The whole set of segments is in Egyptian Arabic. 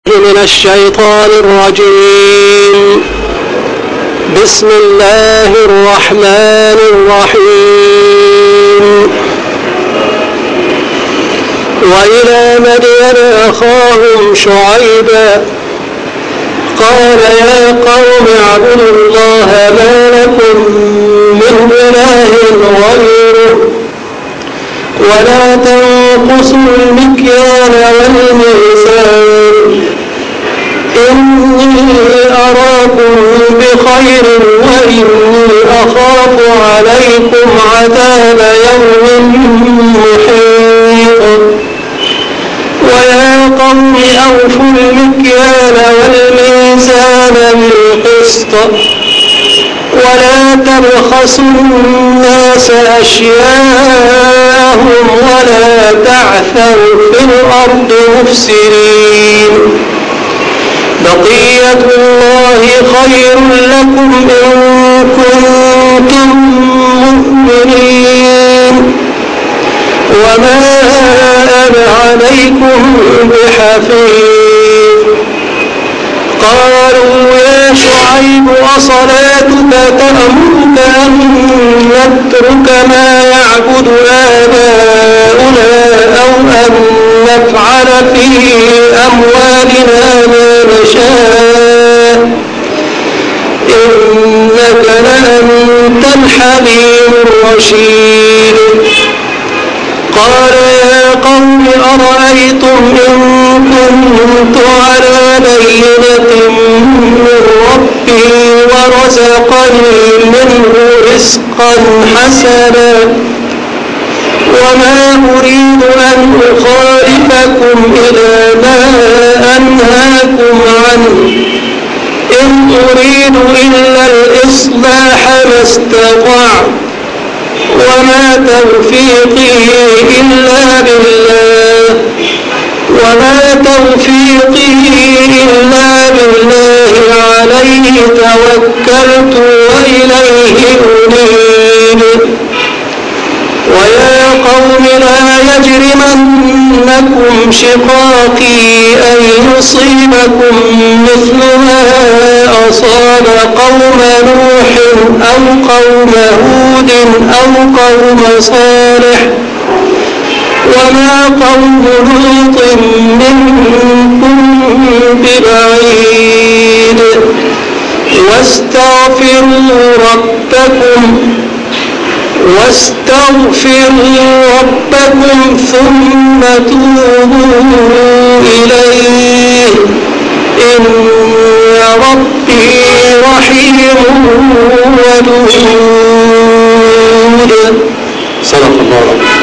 من الشيطان الرجيم بسم الله الرحمن الرحيم وإلى مدين أخاهم شعيبا قال يا قوم اعبدوا الله ما لكم من إله غيره ولا تنقصوا المكيال والميزان إني أراكم بخير وإني أخاف عليكم عذاب يوم محيط ويا قوم أوفوا المكيال والميزان بالقسط ولا تبخسوا الناس أشياءهم ولا تعثوا في الأرض مفسدين بقية الله خير لكم إن كنتم مؤمنين وما أنا عليكم بحفيظ قالوا يا شعيب أصلاتك تأمرك أن نترك ما يعبد آباؤنا أو أن نفعل في أموالنا ما نشاء إنك لأنت الحليم الرشيد قال يا قوم أرأيتم إن كنت على بينة من ربي ورزقني منه رزقا حسنا وما أريد أن أخالفكم إلى ما أنهاكم عنه إن أريد إلا الإصلاح ما استطعت وما توفيقي إلا بالله وما توفيقي إلا بالله عليه توكلت وإليه أنيب ويا قوم لا يجرمنكم شقاقي أن يصيبكم مثل ما أصاب قوم نوح أو قوم هود أو قوم صالح وما قوم لوط منكم ببعيد واستغفروا ربكم واستغفروا ربكم ثم توبوا إليه إن ربي رحيم ودود صدق الله العظيم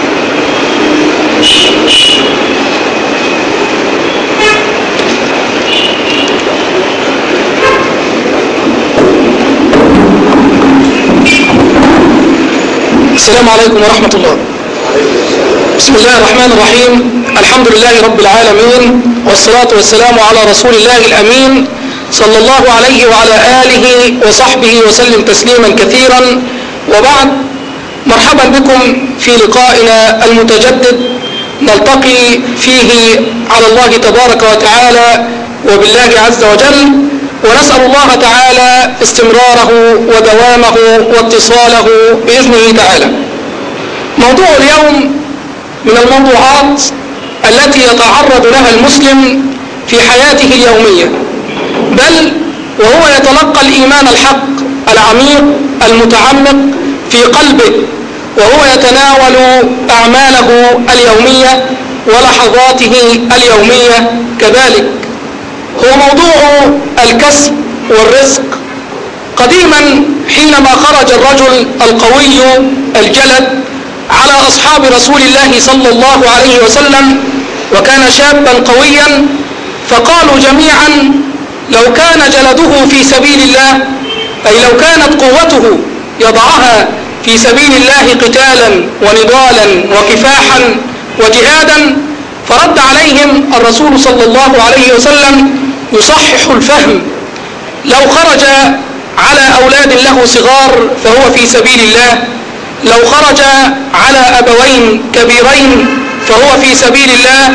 السلام عليكم ورحمة الله بسم الله الرحمن الرحيم الحمد لله رب العالمين والصلاة والسلام على رسول الله الأمين صلى الله عليه وعلى آله وصحبه وسلم تسليما كثيرا وبعد مرحبا بكم في لقائنا المتجدد نلتقي فيه على الله تبارك وتعالى وبالله عز وجل ونسأل الله تعالى استمراره ودوامه واتصاله بإذنه تعالى موضوع اليوم من الموضوعات التي يتعرض لها المسلم في حياته اليومية بل وهو يتلقى الإيمان الحق العميق المتعمق في قلبه وهو يتناول أعماله اليومية ولحظاته اليومية كذلك هو موضوع الكسب والرزق قديما حينما خرج الرجل القوي الجلد على أصحاب رسول الله صلى الله عليه وسلم وكان شابا قويا فقالوا جميعا لو كان جلده في سبيل الله أي لو كانت قوته يضعها في سبيل الله قتالا ونضالا وكفاحا وجهادا فرد عليهم الرسول صلى الله عليه وسلم يصحح الفهم لو خرج على أولاد له صغار فهو في سبيل الله لو خرج على أبوين كبيرين فهو في سبيل الله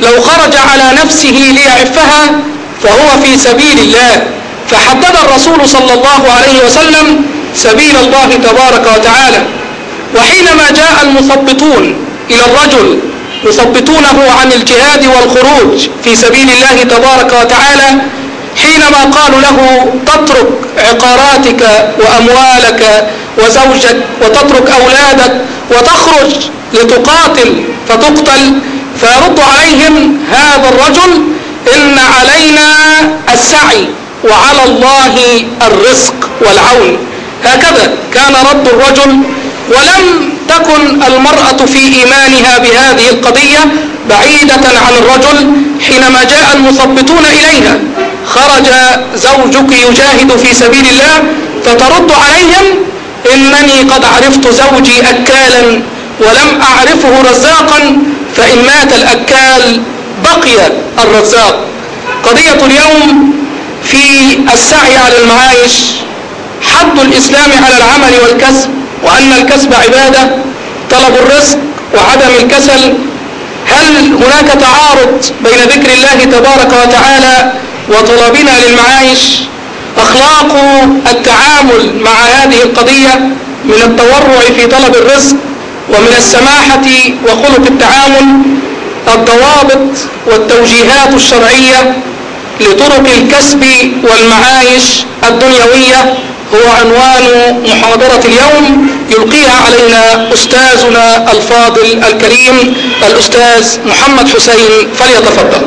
لو خرج على نفسه ليعفها فهو في سبيل الله فحدد الرسول صلى الله عليه وسلم سبيل الله تبارك وتعالى وحينما جاء المثبطون إلى الرجل يثبطونه عن الجهاد والخروج في سبيل الله تبارك وتعالى حينما قالوا له تترك عقاراتك وأموالك وزوجك وتترك أولادك وتخرج لتقاتل فتقتل فيرد عليهم هذا الرجل إن علينا السعي وعلى الله الرزق والعون هكذا كان رد الرجل ولم تكن المرأة في إيمانها بهذه القضية بعيدة عن الرجل حينما جاء المثبطون إليها خرج زوجك يجاهد في سبيل الله فترد عليهم إنني قد عرفت زوجي أكالا ولم أعرفه رزاقا فإن مات الأكال بقي الرزاق قضية اليوم في السعي على المعايش حد الإسلام على العمل والكسب وأن الكسب عبادة طلب الرزق وعدم الكسل هل هناك تعارض بين ذكر الله تبارك وتعالى وطلبنا للمعايش أخلاق التعامل مع هذه القضية من التورع في طلب الرزق ومن السماحة وخلق التعامل الضوابط والتوجيهات الشرعية لطرق الكسب والمعايش الدنيوية هو عنوان محاضرة اليوم يلقيها علينا أستاذنا الفاضل الكريم الأستاذ محمد حسين فليتفضل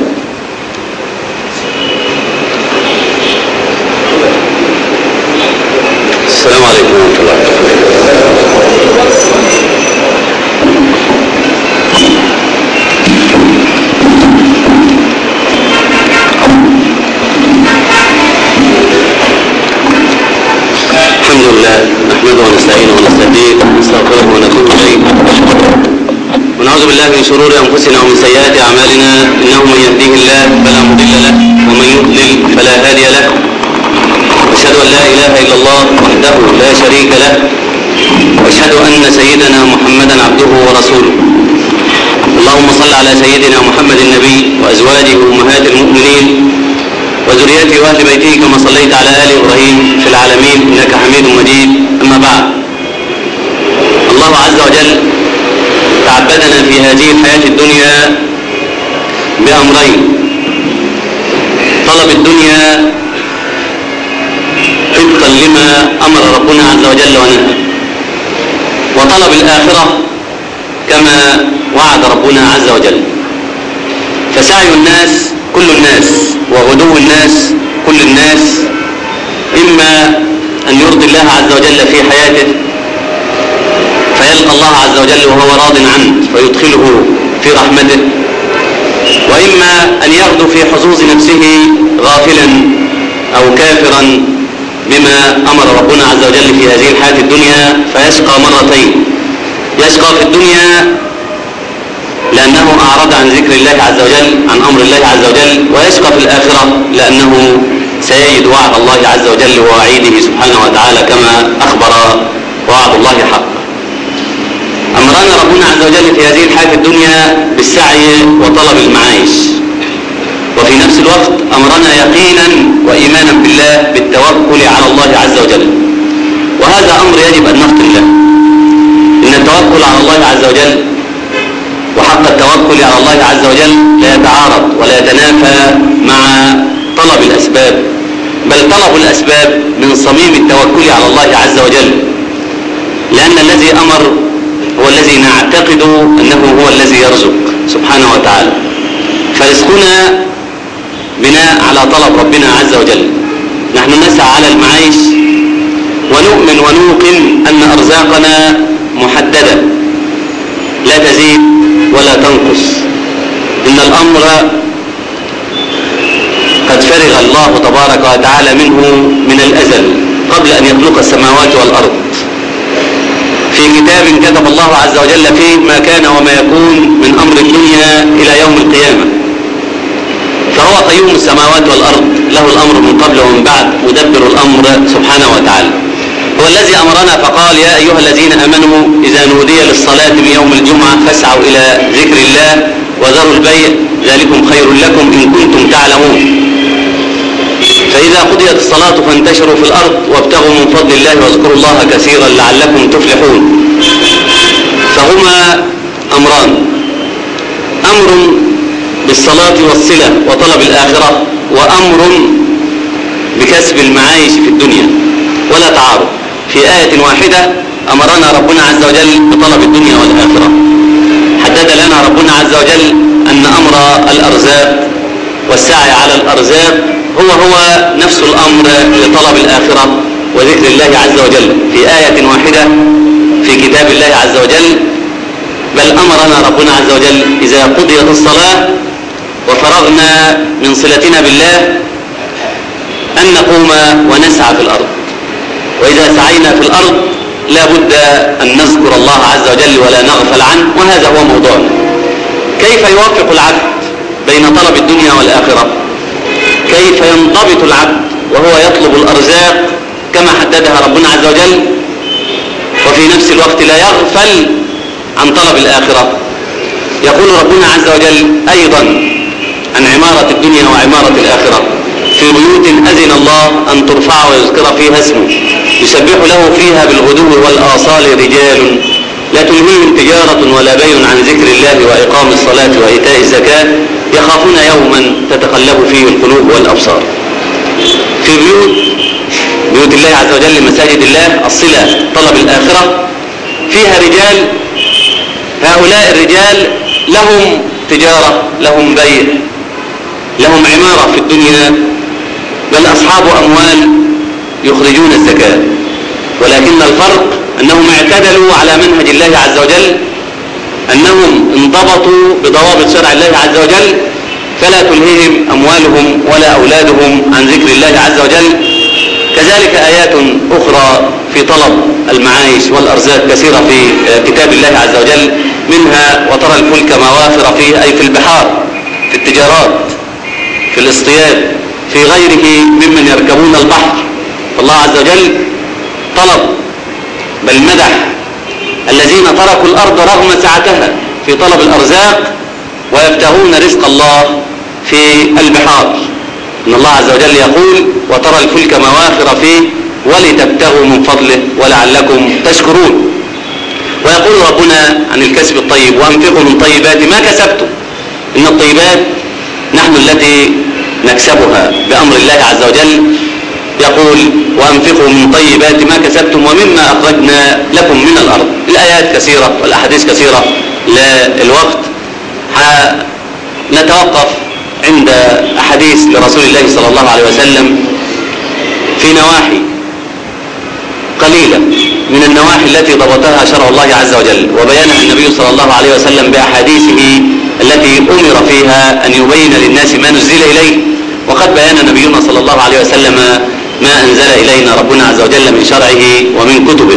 السلام عليكم ورحمة الله الحمد لله نحمده ونستعينه ونستهديه ونستغفره ونتوب اليه ونعوذ بالله من شرور انفسنا ومن سيئات اعمالنا انه من يهديه الله فلا مضل له ومن يضلل فلا هادي له أشهد أن لا إله إلا الله وحده لا شريك له وأشهد أن سيدنا محمدا عبده ورسوله اللهم صل على سيدنا محمد النبي وأزواجه أمهات المؤمنين وذريته وأهل بيته كما صليت على آل إبراهيم في العالمين إنك حميد مجيد أما بعد الله عز وجل تعبدنا في هذه الحياة الدنيا بأمرين طلب الدنيا طبقا لما امر ربنا عز وجل ونهى وطلب الاخره كما وعد ربنا عز وجل فسعي الناس كل الناس وغدو الناس كل الناس اما ان يرضي الله عز وجل في حياته فيلقى الله عز وجل وهو راض عنه فيدخله في رحمته واما ان يغدو في حظوظ نفسه غافلا او كافرا بما امر ربنا عز وجل في هذه الحياه الدنيا فيشقى مرتين يشقى في الدنيا لانه اعرض عن ذكر الله عز وجل عن امر الله عز وجل ويشقى في الاخره لانه سيجد وعد الله عز وجل ووعيده سبحانه وتعالى كما اخبر وعد الله حق امرنا ربنا عز وجل في هذه الحياه الدنيا بالسعي وطلب المعايش وفي نفس الوقت امرنا يقينا وايمانا بالله بالتوكل على الله عز وجل وهذا امر يجب ان نفطن له ان التوكل على الله عز وجل وحق التوكل على الله عز وجل لا يتعارض ولا يتنافى مع طلب الاسباب بل طلب الاسباب من صميم التوكل على الله عز وجل لان الذي امر هو الذي نعتقد انه هو الذي يرزق سبحانه وتعالى فرزقنا بناء على طلب ربنا عز وجل نحن نسعى على المعايش ونؤمن ونوقن أن أرزاقنا محددة لا تزيد ولا تنقص إن الأمر قد فرغ الله تبارك وتعالى منه من الأزل قبل أن يخلق السماوات والأرض في كتاب كتب الله عز وجل فيه ما كان وما يكون من أمر الدنيا إلى يوم القيامة فهو قيوم السماوات والأرض له الأمر من قبل ومن بعد مدبر الأمر سبحانه وتعالى هو الذي أمرنا فقال يا أيها الذين أمنوا إذا نودي للصلاة من يوم الجمعة فاسعوا إلى ذكر الله وذروا البيع ذلكم خير لكم إن كنتم تعلمون فإذا قضيت الصلاة فانتشروا في الأرض وابتغوا من فضل الله واذكروا الله كثيرا لعلكم تفلحون فهما أمران أمر بالصلاة والصلة وطلب الآخرة وأمر بكسب المعايش في الدنيا ولا تعارض في آية واحدة أمرنا ربنا عز وجل بطلب الدنيا والآخرة حدد لنا ربنا عز وجل أن أمر الأرزاق والسعي على الأرزاق هو هو نفس الأمر لطلب الآخرة وذكر الله عز وجل في آية واحدة في كتاب الله عز وجل بل أمرنا ربنا عز وجل إذا قضيت الصلاة وفرغنا من صلتنا بالله أن نقوم ونسعى في الأرض وإذا سعينا في الأرض لا بد أن نذكر الله عز وجل ولا نغفل عنه وهذا هو موضوعنا كيف يوفق العبد بين طلب الدنيا والآخرة كيف ينضبط العبد وهو يطلب الأرزاق كما حددها ربنا عز وجل وفي نفس الوقت لا يغفل عن طلب الآخرة يقول ربنا عز وجل أيضا عن عمارة الدنيا وعمارة الآخرة في بيوت أذن الله أن ترفع ويذكر فيها اسمه يسبح له فيها بالغدو والآصال رجال لا تلهيهم تجارة ولا بيع عن ذكر الله وإقام الصلاة وإيتاء الزكاة يخافون يوما تتقلب فيه القلوب والأبصار في بيوت بيوت الله عز وجل مساجد الله الصلة طلب الآخرة فيها رجال هؤلاء الرجال لهم تجارة لهم بيع لهم عمارة في الدنيا بل أصحاب أموال يخرجون الزكاة ولكن الفرق أنهم اعتدلوا على منهج الله عز وجل أنهم انضبطوا بضوابط شرع الله عز وجل فلا تلهيهم أموالهم ولا أولادهم عن ذكر الله عز وجل كذلك آيات أخرى في طلب المعايش والأرزاق كثيرة في كتاب الله عز وجل منها وترى الفلك موافر فيه أي في البحار في التجارات في الاصطياد في غيره ممن يركبون البحر فالله عز وجل طلب بل مدح الذين تركوا الأرض رغم سعتها في طلب الأرزاق ويبتغون رزق الله في البحار إن الله عز وجل يقول وترى الفلك مواخر فيه ولتبتغوا من فضله ولعلكم تشكرون ويقول ربنا عن الكسب الطيب وأنفقوا من طيبات ما كسبتم إن الطيبات نحن التي نكسبها بأمر الله عز وجل يقول وأنفقوا من طيبات ما كسبتم ومما أخرجنا لكم من الأرض الآيات كثيرة والأحاديث كثيرة للوقت نتوقف عند أحاديث لرسول الله صلى الله عليه وسلم في نواحي قليلة من النواحي التي ضبطها شرع الله عز وجل وبيانها النبي صلى الله عليه وسلم بأحاديثه التي أمر فيها أن يبين للناس ما نزل إليه وقد بيان نبينا صلى الله عليه وسلم ما أنزل إلينا ربنا عز وجل من شرعه ومن كتبه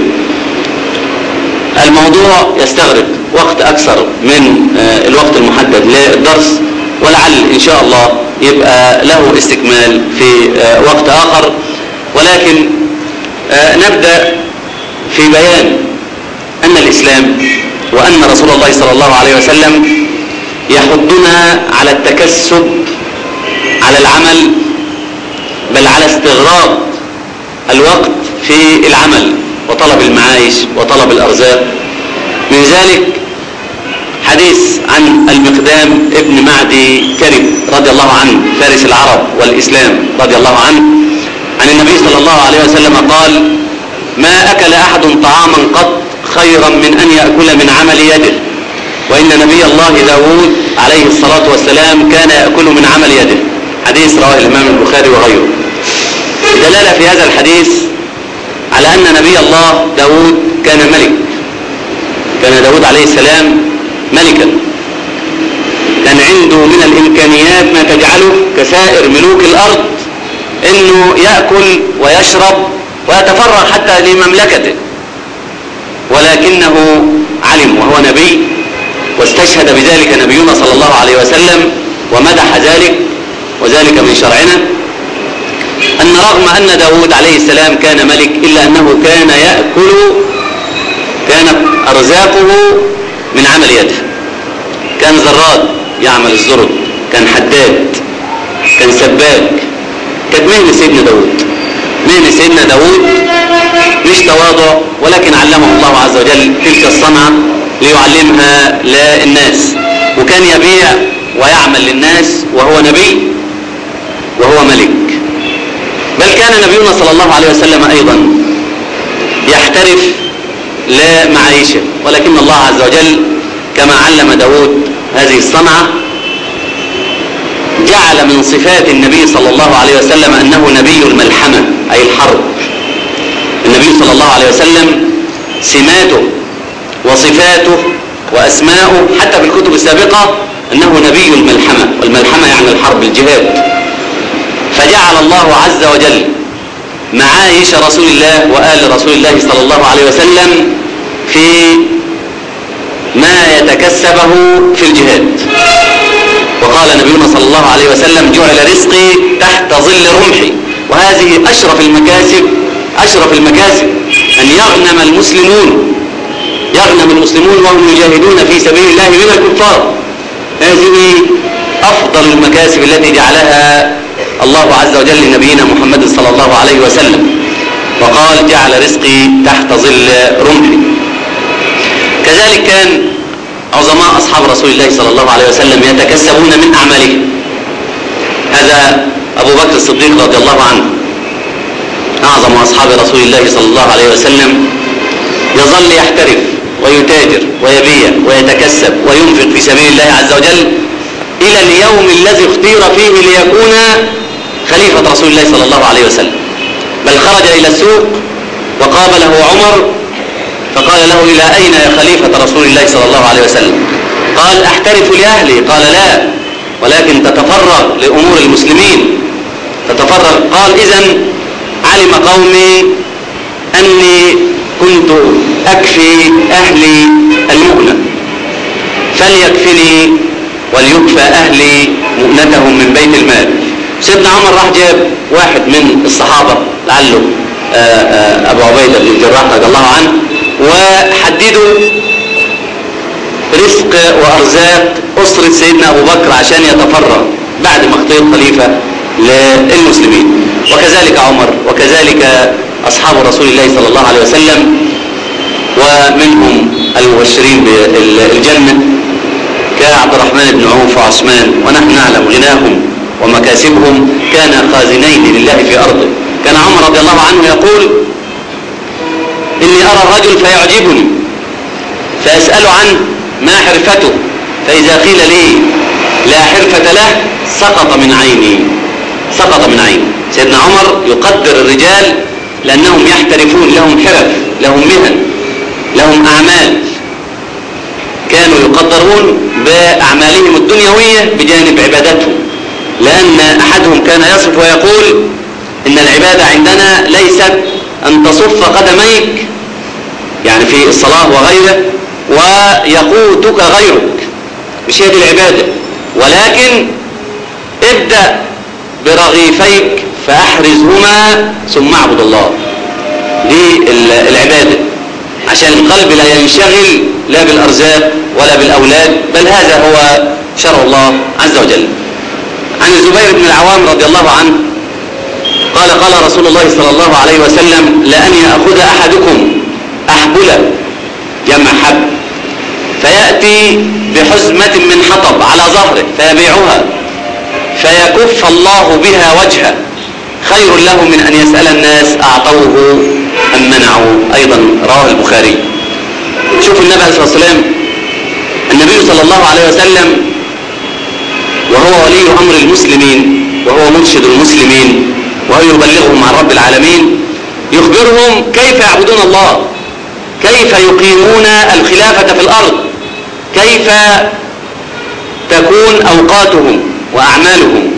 الموضوع يستغرق وقت أكثر من الوقت المحدد للدرس ولعل إن شاء الله يبقى له استكمال في وقت آخر ولكن نبدأ في بيان أن الإسلام وأن رسول الله صلى الله عليه وسلم يحضنا على التكسب على العمل بل على استغراق الوقت في العمل وطلب المعايش وطلب الأرزاق من ذلك حديث عن المقدام ابن معدي كرب رضي الله عنه فارس العرب والإسلام رضي الله عنه عن النبي صلى الله عليه وسلم قال ما أكل أحد طعاما قط خيرا من أن يأكل من عمل يده وإن نبي الله داود عليه الصلاة والسلام كان يأكل من عمل يده حديث رواه الإمام البخاري وغيره دلالة في هذا الحديث على أن نبي الله داود كان ملك كان داود عليه السلام ملكا كان عنده من الإمكانيات ما تجعله كسائر ملوك الأرض أنه يأكل ويشرب ويتفرغ حتى لمملكته ولكنه علم وهو نبي واستشهد بذلك نبينا صلى الله عليه وسلم ومدح ذلك وذلك من شرعنا أن رغم أن داود عليه السلام كان ملك إلا أنه كان يأكل كانت أرزاقه من عمل يده كان زراد يعمل الزرد كان حداد كان سباك كانت مهنة سيدنا داود مهنة سيدنا داود مش تواضع ولكن علمه الله عز وجل تلك الصنعة ليعلمها للناس وكان يبيع ويعمل للناس وهو نبي وهو ملك بل كان نبينا صلى الله عليه وسلم أيضا يحترف لمعايشه ولكن الله عز وجل كما علم داود هذه الصنعة جعل من صفات النبي صلى الله عليه وسلم أنه نبي الملحمة أي الحرب النبي صلى الله عليه وسلم سماته وصفاته وأسماؤه حتى في الكتب السابقة أنه نبي الملحمة والملحمة يعني الحرب الجهاد فجعل الله عز وجل معايش رسول الله وآل رسول الله صلى الله عليه وسلم في ما يتكسبه في الجهاد وقال نبينا صلى الله عليه وسلم جعل رزقي تحت ظل رمحي وهذه أشرف المكاسب أشرف المكاسب أن يغنم المسلمون يغنم المسلمون وهم يجاهدون في سبيل الله من الكفار هذه أفضل المكاسب التي جعلها الله عز وجل لنبينا محمد صلى الله عليه وسلم وقال جعل رزقي تحت ظل رمحي كذلك كان عظماء أصحاب رسول الله صلى الله عليه وسلم يتكسبون من أعمالهم هذا أبو بكر الصديق رضي الله عنه أعظم أصحاب رسول الله صلى الله عليه وسلم يظل يحترف ويتاجر ويبيع ويتكسب وينفق في سبيل الله عز وجل إلى اليوم الذي اختير فيه ليكون خليفة رسول الله صلى الله عليه وسلم بل خرج إلى السوق وقابله عمر فقال له إلى أين يا خليفة رسول الله صلى الله عليه وسلم قال أحترف لأهلي قال لا ولكن تتفرغ لأمور المسلمين تتفرغ قال إذا علم قومي أني كنت أكفي أهلي المؤنة فليكفني وليكفى أهلي مؤنتهم من بيت المال سيدنا عمر راح جاب واحد من الصحابة لعله أبو عبيدة بن الجراح رضي الله عنه وحددوا رزق وأرزاق أسرة سيدنا أبو بكر عشان يتفرغ بعد ما اختير خليفة للمسلمين وكذلك عمر وكذلك أصحاب رسول الله صلى الله عليه وسلم ومنهم المبشرين بالجنة كعبد الرحمن بن عوف وعثمان ونحن نعلم غناهم ومكاسبهم كان خازنين لله في أرضه كان عمر رضي الله عنه يقول إني أرى الرجل فيعجبني فأسأل عنه ما حرفته فإذا قيل لي لا حرفة له سقط من عيني سقط من عيني سيدنا عمر يقدر الرجال لأنهم يحترفون لهم حرف لهم مهن لهم أعمال كانوا يقدرون بأعمالهم الدنيوية بجانب عبادتهم لأن أحدهم كان يصف ويقول إن العبادة عندنا ليست أن تصف قدميك يعني في الصلاة وغيره ويقوتك غيرك مش هي دي العبادة ولكن ابدأ برغيفيك فأحرزهما ثم اعبد الله دي العبادة عشان القلب لا ينشغل لا بالأرزاق ولا بالأولاد بل هذا هو شرع الله عز وجل عن الزبير بن العوام رضي الله عنه قال قال رسول الله صلى الله عليه وسلم لأن يأخذ أحدكم أحبلة جمع حب فيأتي بحزمة من حطب على ظهره فيبيعها فيكف الله بها وجهه خير له من أن يسأل الناس أعطوه أم منعوا أيضا رواه البخاري شوفوا النبي عليه الصلاة والسلام النبي صلى الله عليه وسلم وهو ولي أمر المسلمين وهو مرشد المسلمين وهو يبلغهم عن رب العالمين يخبرهم كيف يعبدون الله كيف يقيمون الخلافة في الأرض كيف تكون أوقاتهم وأعمالهم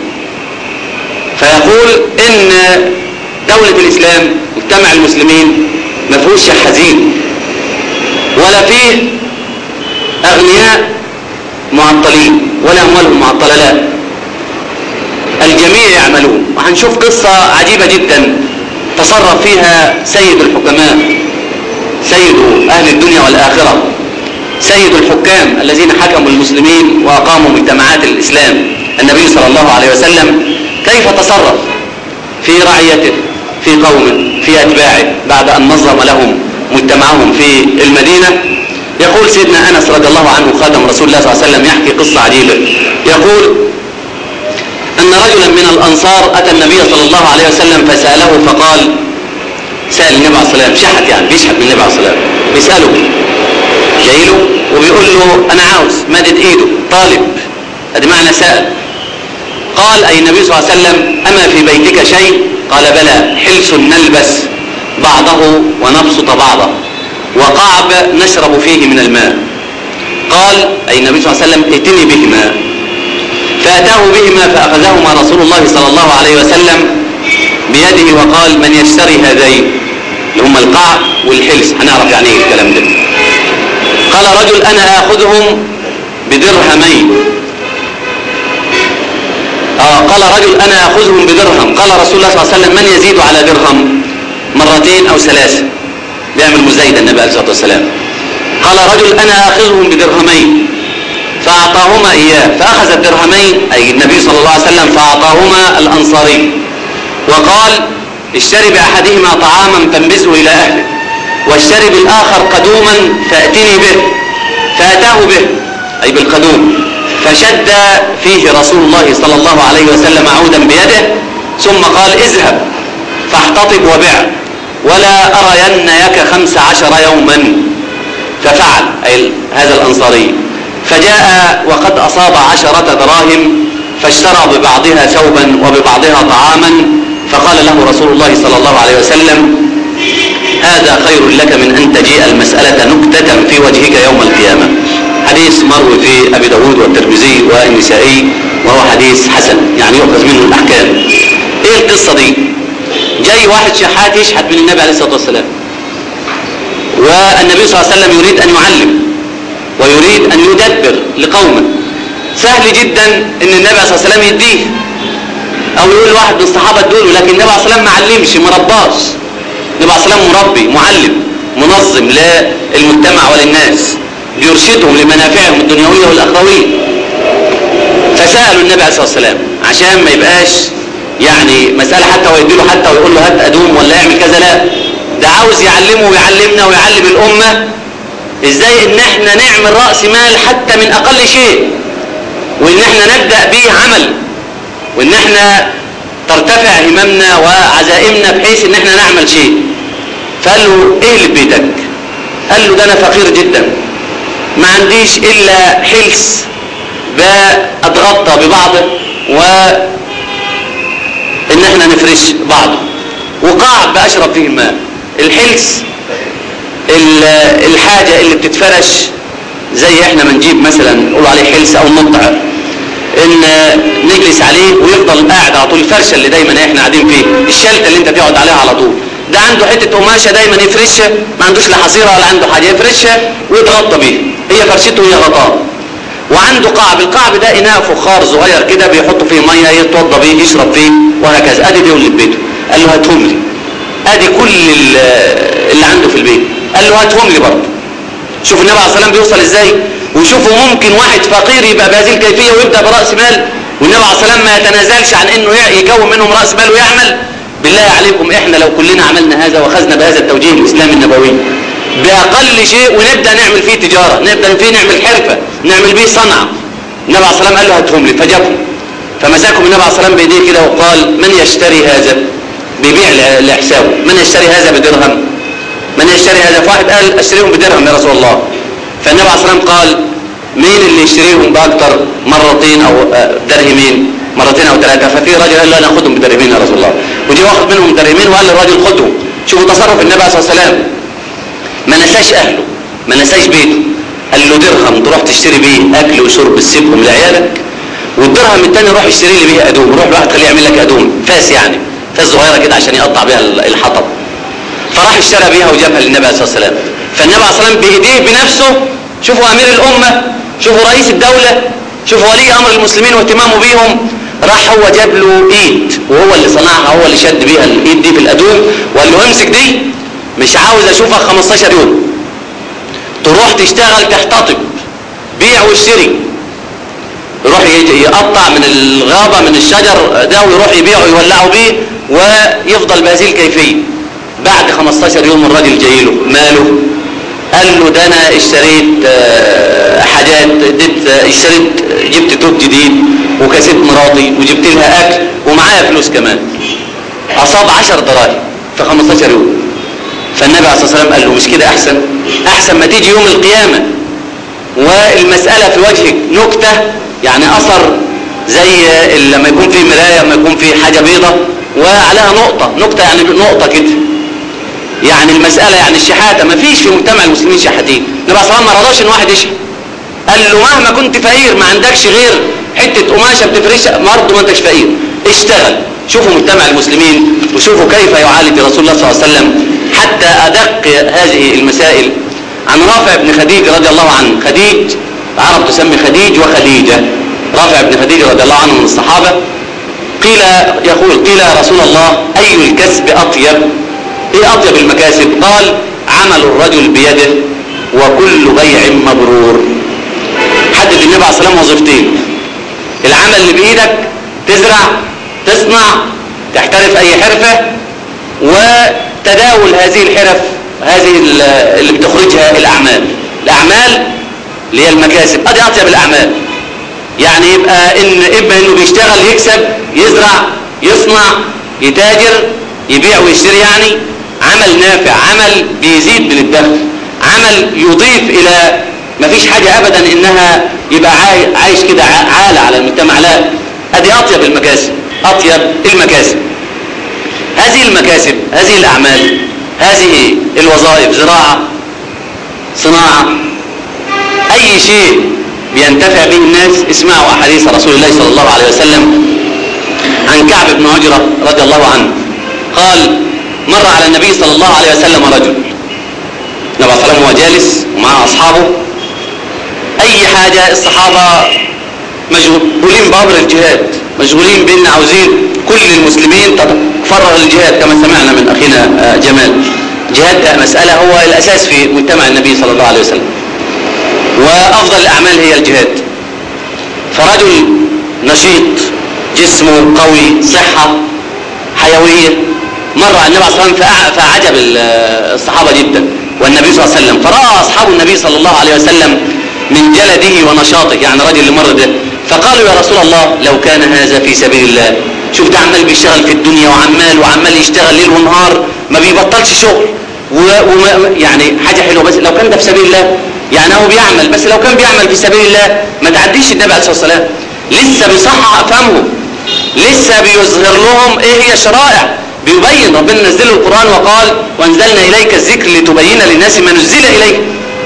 فيقول إن دولة الإسلام مجتمع المسلمين ما فيهوش حزين ولا فيه أغنياء معطلين ولا أموالهم معطلة لا الجميع يعملون وهنشوف قصة عجيبة جدا تصرف فيها سيد الحكماء سيد أهل الدنيا والآخرة سيد الحكام الذين حكموا المسلمين وأقاموا مجتمعات الإسلام النبي صلى الله عليه وسلم كيف تصرف في رعيته في قومه في أتباعه بعد أن نظم لهم مجتمعهم في المدينة يقول سيدنا أنس رضي الله عنه خادم رسول الله صلى الله عليه وسلم يحكي قصة عجيبة يقول أن رجلا من الأنصار أتى النبي صلى الله عليه وسلم فسأله فقال سأل النبي عليه الصلاة والسلام شحت يعني بيشحت من النبي عليه الصلاة والسلام بيسأله جاي له وبيقول له أنا عاوز مادد إيده طالب ادي معنى سأل قال أي النبي صلى الله عليه وسلم أما في بيتك شيء قال بلى حلس نلبس بعضه ونبسط بعضه وقعب نشرب فيه من الماء قال أي النبي صلى الله عليه وسلم ائتني بهما فأتاه بهما فأخذهما رسول الله صلى الله عليه وسلم بيده وقال من يشتري هذين اللي هما القعب والحلس هنعرف يعني ايه الكلام ده قال رجل أنا آخذهم بدرهمين آه قال رجل أنا أخذهم بدرهم قال رسول الله صلى الله عليه وسلم من يزيد على درهم مرتين أو ثلاثة بيعمل مزايدة النبي عليه الصلاة والسلام قال رجل أنا أخذهم بدرهمين فأعطاهما إياه فأخذ الدرهمين أي النبي صلى الله عليه وسلم فأعطاهما الأنصاري وقال اشتري بأحدهما طعاما فانبذه إلى أهله واشتري بالآخر قدوما فأتني به فأتاه به أي بالقدوم فشد فيه رسول الله صلى الله عليه وسلم عودا بيده ثم قال اذهب فاحتطب وبع ولا أرينك خمس عشر يوما ففعل أي هذا الأنصاري فجاء وقد أصاب عشرة دراهم فاشترى ببعضها ثوبا وببعضها طعاما فقال له رسول الله صلى الله عليه وسلم هذا خير لك من أن تجيء المسألة نكتة في وجهك يوم القيامة حديث مروي في أبي داود والترمذي والنسائي وهو حديث حسن يعني يؤخذ منه الأحكام إيه القصة دي جاي واحد شحات يشحت من النبي عليه الصلاة والسلام والنبي صلى الله عليه وسلم يريد أن يعلم ويريد أن يدبر لقومه سهل جدا أن النبي صلى الله عليه وسلم يديه أو يقول واحد من الصحابة ادوله لكن النبي عليه الصلاة والسلام ما علمش ما رباش النبي عليه الصلاة والسلام مربي معلم منظم للمجتمع وللناس يرشدهم لمنافعهم الدنيوية والأخروية فسألوا النبي عليه الصلاة والسلام عشان ما يبقاش يعني مسألة حتى ويديله حتى ويقول له هات أدوم ولا يعمل كذا لا ده عاوز يعلمه ويعلمنا ويعلم الأمة ازاي ان احنا نعمل رأس مال حتى من اقل شيء وان احنا نبدأ به عمل وان احنا ترتفع هممنا وعزائمنا بحيث ان احنا نعمل شيء فقال له ايه اللي بيدك قال له ده انا فقير جدا ما عنديش الا حلس باتغطى ببعضه و ان احنا نفرش بعضه وقاع باشرب فيه الماء الحلس الحاجة اللي بتتفرش زي احنا ما نجيب مثلا نقول عليه حلس او نطع ان نجلس عليه ويفضل قاعد على طول الفرشه اللي دايما احنا قاعدين فيه الشلته اللي انت تقعد عليها على طول ده عنده حته قماشه دايما يفرشها ما عندوش لا حصيره ولا عنده حاجه يفرشها ويتغطى بيها هي فرشته هي غطاه وعنده قعب القعب ده اناء فخار صغير كده بيحط فيه ميه يتوضى بيه يشرب فيه وهكذا ادي دي اللي في بيته قال له هاتهم لي ادي كل اللي عنده في البيت قال له هاتهم لي برضه شوف النبي عليه الصلاه والسلام بيوصل ازاي وشوفوا ممكن واحد فقير يبقى بهذه الكيفيه ويبدا براس مال والنبي عليه الصلاه والسلام ما يتنازلش عن انه يكون منهم راس مال ويعمل بالله عليكم احنا لو كلنا عملنا هذا واخذنا بهذا التوجيه الاسلامي النبوي باقل شيء ونبدا نعمل فيه تجاره نبدا فيه نعمل حرفه نعمل بيه صنعه النبي عليه الصلاه والسلام قال له هاتهم لي فجابهم فمسكهم النبي عليه الصلاه والسلام بايديه كده وقال من يشتري هذا بيبيع لحسابه من يشتري هذا بدرهم من يشتري هذا فواحد قال اشتريهم بدرهم يا رسول الله فالنبي عليه الصلاه والسلام قال مين اللي يشتريهم باكثر مرتين او درهمين مرتين او ثلاثه ففي رجل قال لا ناخذهم بدرهمين يا رسول الله وجي واخد منهم درهمين وقال للراجل خذهم شوفوا تصرف النبي عليه الصلاه والسلام ما نساش اهله ما نساش بيته قال له درهم تروح تشتري بيه اكل وشرب تسيبهم لعيالك والدرهم الثاني روح اشتري لي بيه ادوم روح لواحد خليه يعمل لك ادوم فاس يعني فاس صغيره كده عشان يقطع بيها الحطب فراح اشترى بيها وجابها للنبي عليه الصلاه والسلام فالنبي عليه الصلاه والسلام بايديه بنفسه شوفوا امير الامه شوفوا رئيس الدوله شوفوا ولي امر المسلمين واهتمامه بيهم راح هو جاب له ايد وهو اللي صنعها هو اللي شد بيها الايد دي في الادوم وقال له امسك دي مش عاوز اشوفها 15 يوم تروح تشتغل تحتطب بيع واشتري يروح يجي يقطع من الغابة من الشجر ده ويروح يبيعه ويولعه بيه ويفضل بهذه الكيفية بعد 15 يوم الراجل جاي له ماله قال له ده انا اشتريت آه، حاجات اديت آه، اشتريت جبت توب جديد وكاسيت مراتي وجبت لها اكل ومعايا فلوس كمان اصاب 10 دراهم في 15 يوم فالنبي عليه الصلاه والسلام قال له مش كده احسن احسن ما تيجي يوم القيامه والمساله في وجهك نكته يعني اثر زي لما يكون في مرايه لما يكون في حاجه بيضه وعليها نقطه نقطه يعني نقطه كده يعني المساله يعني الشحاته ما فيش في مجتمع المسلمين شحاتين النبي عليه الصلاه والسلام ما رضاش ان واحد يشحت قال له مهما كنت فقير ما عندكش غير حته قماشه بتفرشها برضه ما انتش فقير اشتغل شوفوا مجتمع المسلمين وشوفوا كيف يعالج رسول الله صلى الله عليه وسلم حتى ادق هذه المسائل عن رافع بن خديج رضي الله عنه خديج العرب تسمي خديج وخديجه رافع بن خديج رضي الله عنه من الصحابه قيل يقول قيل يا رسول الله اي الكسب اطيب ايه اطيب المكاسب قال عمل الرجل بيده وكل بيع مبرور حدد النبي عليه الصلاه والسلام وظيفتين العمل اللي بايدك تزرع تصنع تحترف اي حرفه وتداول هذه الحرف هذه اللي بتخرجها الاعمال الاعمال اللي هي المكاسب ادي اطيب الاعمال يعني يبقى ان اما انه بيشتغل يكسب يزرع يصنع يتاجر يبيع ويشتري يعني عمل نافع عمل بيزيد من الدخل عمل يضيف الى ما فيش حاجة ابدا انها يبقى عاي- عايش كده ع- عالة على المجتمع لا ادي اطيب المكاسب اطيب المكاسب هذه المكاسب هذه الاعمال هذه الوظائف زراعة صناعة اي شيء بينتفع به الناس اسمعوا احاديث رسول الله صلى الله عليه وسلم عن كعب بن عجرة رضي الله عنه قال مر على النبي صلى الله عليه وسلم رجل النبي صلى الله عليه وسلم وهو جالس ومع اصحابه اي حاجة الصحابة مشغولين بامر الجهاد مشغولين بان عاوزين كل المسلمين تتفرغ للجهاد كما سمعنا من اخينا آه، جمال جهاد ده مسألة هو الاساس في مجتمع النبي صلى الله عليه وسلم وافضل الاعمال هي الجهاد فرجل نشيط جسمه قوي صحة حيوية مر على النبي صلى الله عليه وسلم فأع- فأعجب ال- الصحابة جدا والنبي صلى الله عليه وسلم فرأى أصحاب النبي صلى الله عليه وسلم من جلده ونشاطه يعني الرجل اللي مر ده فقالوا يا رسول الله لو كان هذا في سبيل الله شوف ده عمال بيشتغل في الدنيا وعمال وعمال يشتغل ليل ونهار ما بيبطلش شغل و- وما يعني حاجة حلوة بس لو كان ده في سبيل الله يعني هو بيعمل بس لو كان بيعمل في سبيل الله ما تعديش النبي عليه الصلاة والسلام لسه بيصحح أفهمهم لسه بيظهر لهم ايه هي الشرائع بيبين ربنا نزل القرآن وقال وانزلنا اليك الذكر لتبين للناس ما نزل اليك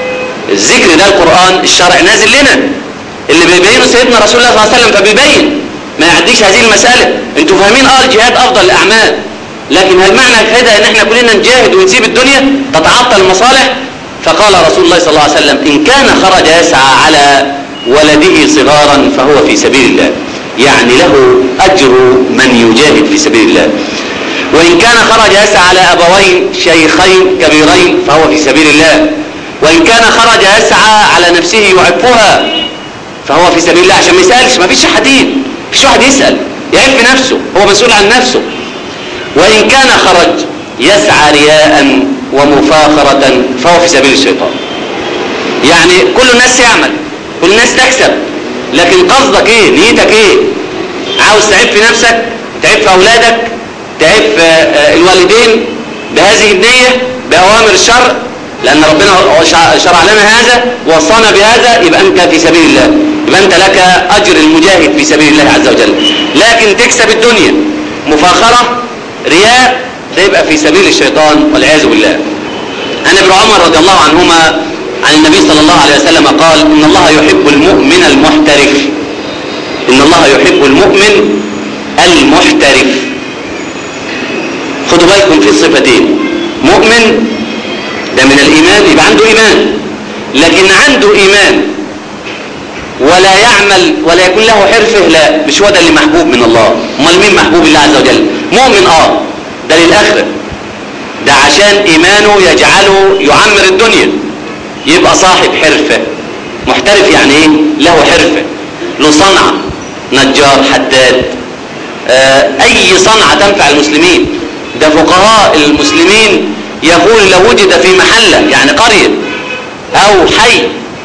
الذكر ده القرآن الشرع نازل لنا اللي بيبينه سيدنا رسول الله صلى الله عليه وسلم فبيبين ما يعديش هذه المسألة انتوا فاهمين اه الجهاد افضل الاعمال لكن هل معنى كده ان احنا كلنا نجاهد ونسيب الدنيا تتعطل المصالح فقال رسول الله صلى الله عليه وسلم ان كان خرج يسعى على ولده صغارا فهو في سبيل الله يعني له اجر من يجاهد في سبيل الله وإن كان خرج يسعى على أبوين شيخين كبيرين فهو في سبيل الله وإن كان خرج يسعى على نفسه يعفها فهو في سبيل الله عشان ما يسألش ما فيش حديد فيش واحد يسأل يعف نفسه هو مسؤول عن نفسه وإن كان خرج يسعى رياء ومفاخرة فهو في سبيل الشيطان يعني كل الناس يعمل كل الناس تكسب لكن قصدك ايه نيتك ايه عاوز تعب في نفسك تعب في اولادك تعب في آه، الوالدين بهذه النية بأوامر الشرع لأن ربنا شع- شرع لنا هذا ووصانا بهذا يبقى أنت في سبيل الله يبقى أنت لك أجر المجاهد في سبيل الله عز وجل لكن تكسب الدنيا مفاخرة رياء ده يبقى في سبيل الشيطان والعياذ بالله عن ابن عمر رضي الله عنهما عن النبي صلى الله عليه وسلم قال إن الله يحب المؤمن المحترف إن الله يحب المؤمن المحترف خدوا بالكم في صفتين مؤمن ده من الإيمان يبقى عنده إيمان لكن عنده إيمان ولا يعمل ولا يكون له حرفه لا مش هو ده اللي محبوب من الله امال مين محبوب الله عز وجل مؤمن اه ده للآخرة ده عشان إيمانه يجعله يعمر الدنيا يبقى صاحب حرفة محترف يعني ايه له حرفة له صنعة نجار حداد آه اي صنعة تنفع المسلمين ده فقهاء المسلمين يقول لو وجد في محلة يعني قرية او حي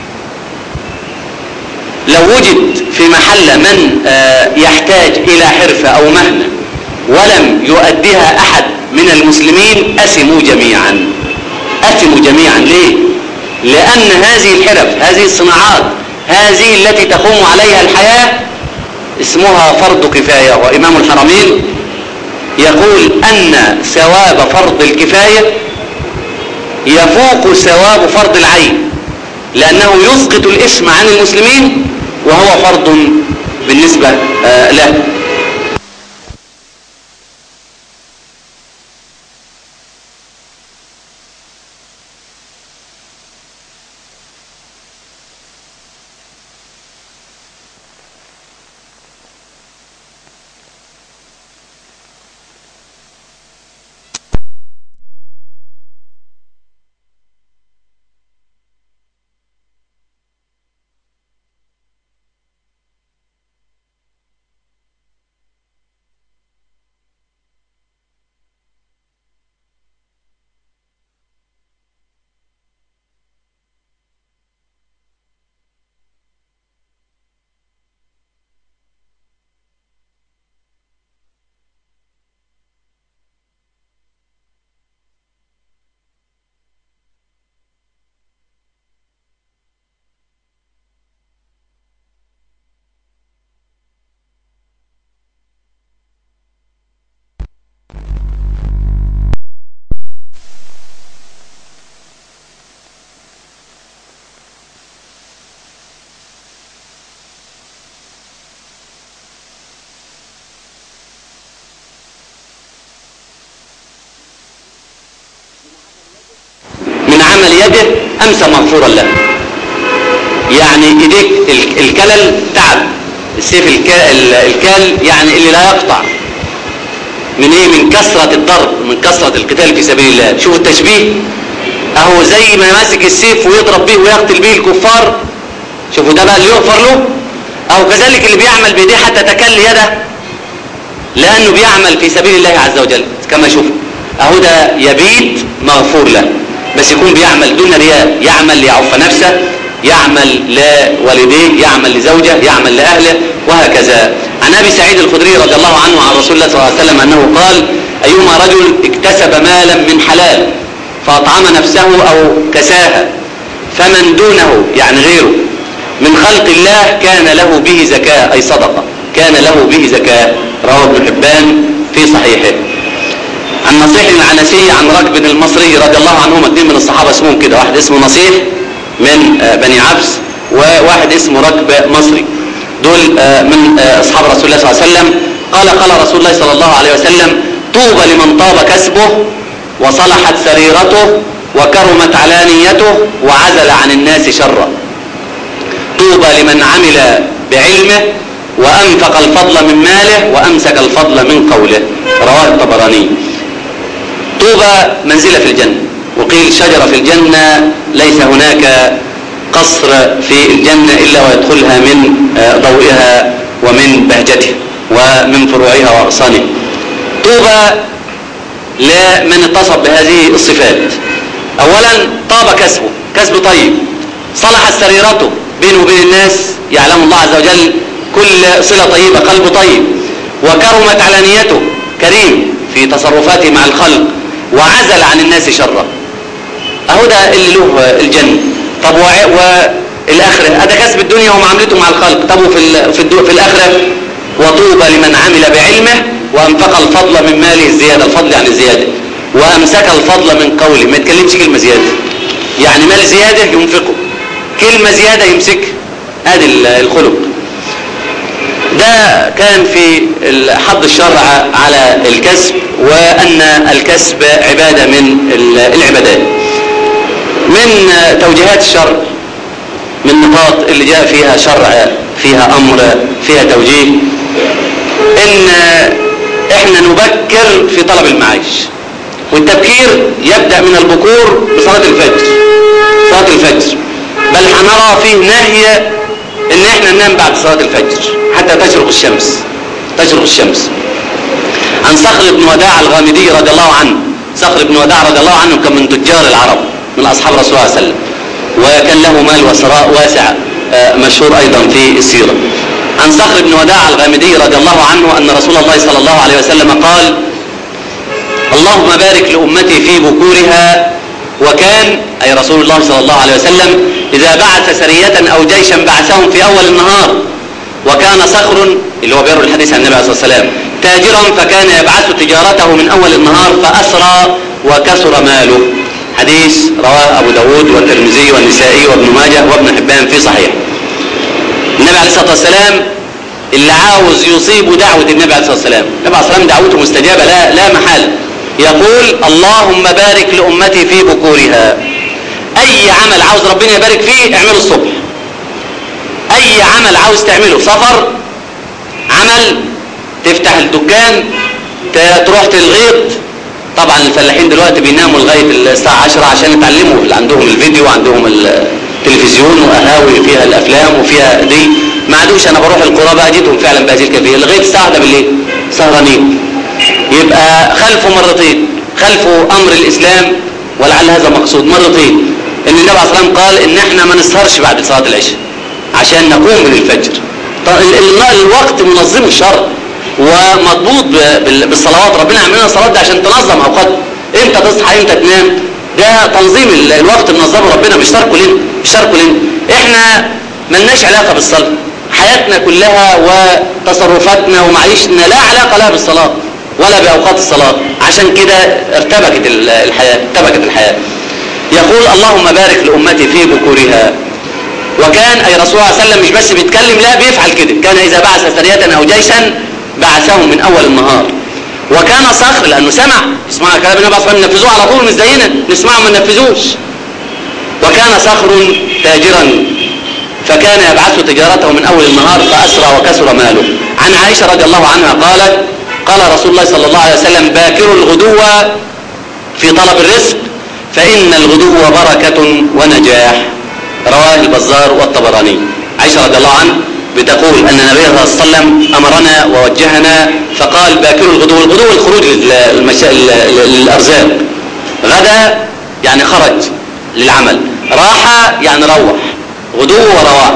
لو وجد في محلة من آه يحتاج الى حرفة او مهنة ولم يؤديها احد من المسلمين اثموا جميعا اثموا جميعا ليه لان هذه الحرف هذه الصناعات هذه التي تقوم عليها الحياة اسمها فرض كفاية وامام الحرمين يقول ان ثواب فرض الكفاية يفوق ثواب فرض العين لانه يسقط الاسم عن المسلمين وهو فرض بالنسبة آه له من عمل يده امسى مغفورا له يعني ايديك الكلل تعب السيف الكال يعني اللي لا يقطع من ايه من كثرة الضرب من كثرة القتال في سبيل الله شوفوا التشبيه اهو زي ما ماسك السيف ويضرب به ويقتل به الكفار شوفوا ده بقى اللي يغفر له او كذلك اللي بيعمل بايديه حتى تكل يده لانه بيعمل في سبيل الله عز وجل كما شوفوا اهو ده يبيت مغفور له بس يكون بيعمل دون رياء يعمل ليعف نفسه يعمل لوالديه يعمل لزوجه يعمل لأهله وهكذا عن أبي سعيد الخدري رضي الله عنه عن رسول الله صلى الله عليه وسلم أنه قال أيما رجل اكتسب مالا من حلال فأطعم نفسه أو كساها فمن دونه يعني غيره من خلق الله كان له به زكاة أي صدقة كان له به زكاة رواه ابن حبان في صحيحه عن نصيح العنسي عن ركب المصري رضي الله عنهما اثنين من الصحابة اسمهم كده واحد اسمه نصيح من بني عبس وواحد اسمه ركب مصري دول من اصحاب رسول الله صلى الله عليه وسلم قال قال رسول الله صلى الله عليه وسلم طوبى لمن طاب كسبه وصلحت سريرته وكرمت علانيته وعزل عن الناس شره طوبى لمن عمل بعلمه وأنفق الفضل من ماله وأمسك الفضل من قوله رواه الطبراني طوبى منزلة في الجنة وقيل شجرة في الجنة ليس هناك قصر في الجنة إلا ويدخلها من ضوئها ومن بهجتها ومن فروعها وأغصانها طوبى لمن اتصف بهذه الصفات أولا طاب كسبه كسب طيب صلحت سريرته بينه وبين الناس يعلم الله عز وجل كل صلة طيبة قلبه طيب وكرمت علانيته كريم في تصرفاته مع الخلق وعزل عن الناس شره اهو ده اللي له الجنة طب والآخرة هذا كسب الدنيا ومعاملته مع الخلق طب وفي ال... في, الدو... في الآخرة وطوبى لمن عمل بعلمه وأنفق الفضل من ماله الزيادة الفضل يعني الزيادة وأمسك الفضل من قوله ما يتكلمش كلمة زيادة يعني مال زيادة ينفقه كلمة زيادة يمسك هذا الخلق ده كان في حض الشرع على الكسب وأن الكسب عبادة من العبادات من توجيهات الشرع من النقاط اللي جاء فيها شرع فيها أمر فيها توجيه إن إحنا نبكر في طلب المعيش والتبكير يبدأ من البكور بصلاة الفجر صلاة الفجر بل هنرى فيه نهي ان احنا ننام بعد صلاة الفجر حتى تشرق الشمس تشرق الشمس عن صخر بن وداع الغامدي رضي الله عنه صخر بن وداع رضي الله عنه كان من تجار العرب من اصحاب رسول الله صلى الله عليه وسلم وكان له مال وثراء واسع مشهور ايضا في السيره عن صخر بن وداع الغامدي رضي الله عنه ان رسول الله صلى الله عليه وسلم قال اللهم بارك لامتي في بكورها وكان اي رسول الله صلى الله عليه وسلم اذا بعث سريه او جيشا بعثهم في اول النهار وكان صخر اللي هو بيروي الحديث عن النبي عليه الصلاه والسلام تاجرا فكان يبعث تجارته من اول النهار فاسرى وكثر ماله حديث رواه ابو داود والترمذي والنسائي وابن ماجه وابن حبان في صحيح النبي عليه الصلاه والسلام اللي عاوز يصيب دعوه النبي عليه الصلاه والسلام النبي عليه الصلاه والسلام دعوته مستجابه لا لا محاله يقول اللهم بارك لامتي في بكورها اي عمل عاوز ربنا يبارك فيه اعمله الصبح اي عمل عاوز تعمله سفر عمل تفتح الدكان تروح تلغيط طبعا الفلاحين دلوقتي بيناموا لغايه الساعه 10 عشان يتعلموا اللي عندهم الفيديو وعندهم التلفزيون وقهاوي فيها الافلام وفيها دي ما عادوش انا بروح القرى بقى جيتهم فعلا بهذه الكيفيه لغايه الساعه 1 بالليل سهرانين يبقى خلفوا مرتين خلفوا امر الاسلام ولعل هذا مقصود مرتين ان النبي عليه الصلاه والسلام قال ان احنا ما نسهرش بعد صلاه العشاء عشان نقوم من الفجر الوقت منظم الشرع ومضبوط بالصلوات ربنا عملنا الصلاه دي عشان تنظم اوقات امتى تصحى امتى تنام ده تنظيم الوقت منظمه ربنا مش تركه لنا مش تركه لنا احنا ملناش علاقه بالصلاه حياتنا كلها وتصرفاتنا ومعيشنا لا علاقه لها بالصلاه ولا باوقات الصلاه عشان كده ارتبكت الحياه ارتبكت الحياه يقول اللهم بارك لامتي في بكورها وكان اي رسول الله صلى الله عليه وسلم مش بس بيتكلم لا بيفعل كده كان اذا بعث سريه او جيشا بعثهم من اول النهار وكان صخر لانه سمع اسمع كلام النبي صلى الله عليه وسلم نفذوه على طول مش زينا نسمعه ما ننفذوش وكان صخر تاجرا فكان يبعث تجارته من اول النهار فاسرى وكسر ماله عن عائشه رضي الله عنها قالت قال رسول الله صلى الله عليه وسلم باكروا الغدو في طلب الرزق فان الغدو بركه ونجاح رواه البزار والطبراني عائشه رضي الله عنها بتقول أن النبي صلى الله عليه وسلم أمرنا ووجهنا فقال باكروا الغدو الغدو الخروج للمشا... للأرزاق غدا يعني خرج للعمل راح يعني روح غدو ورواح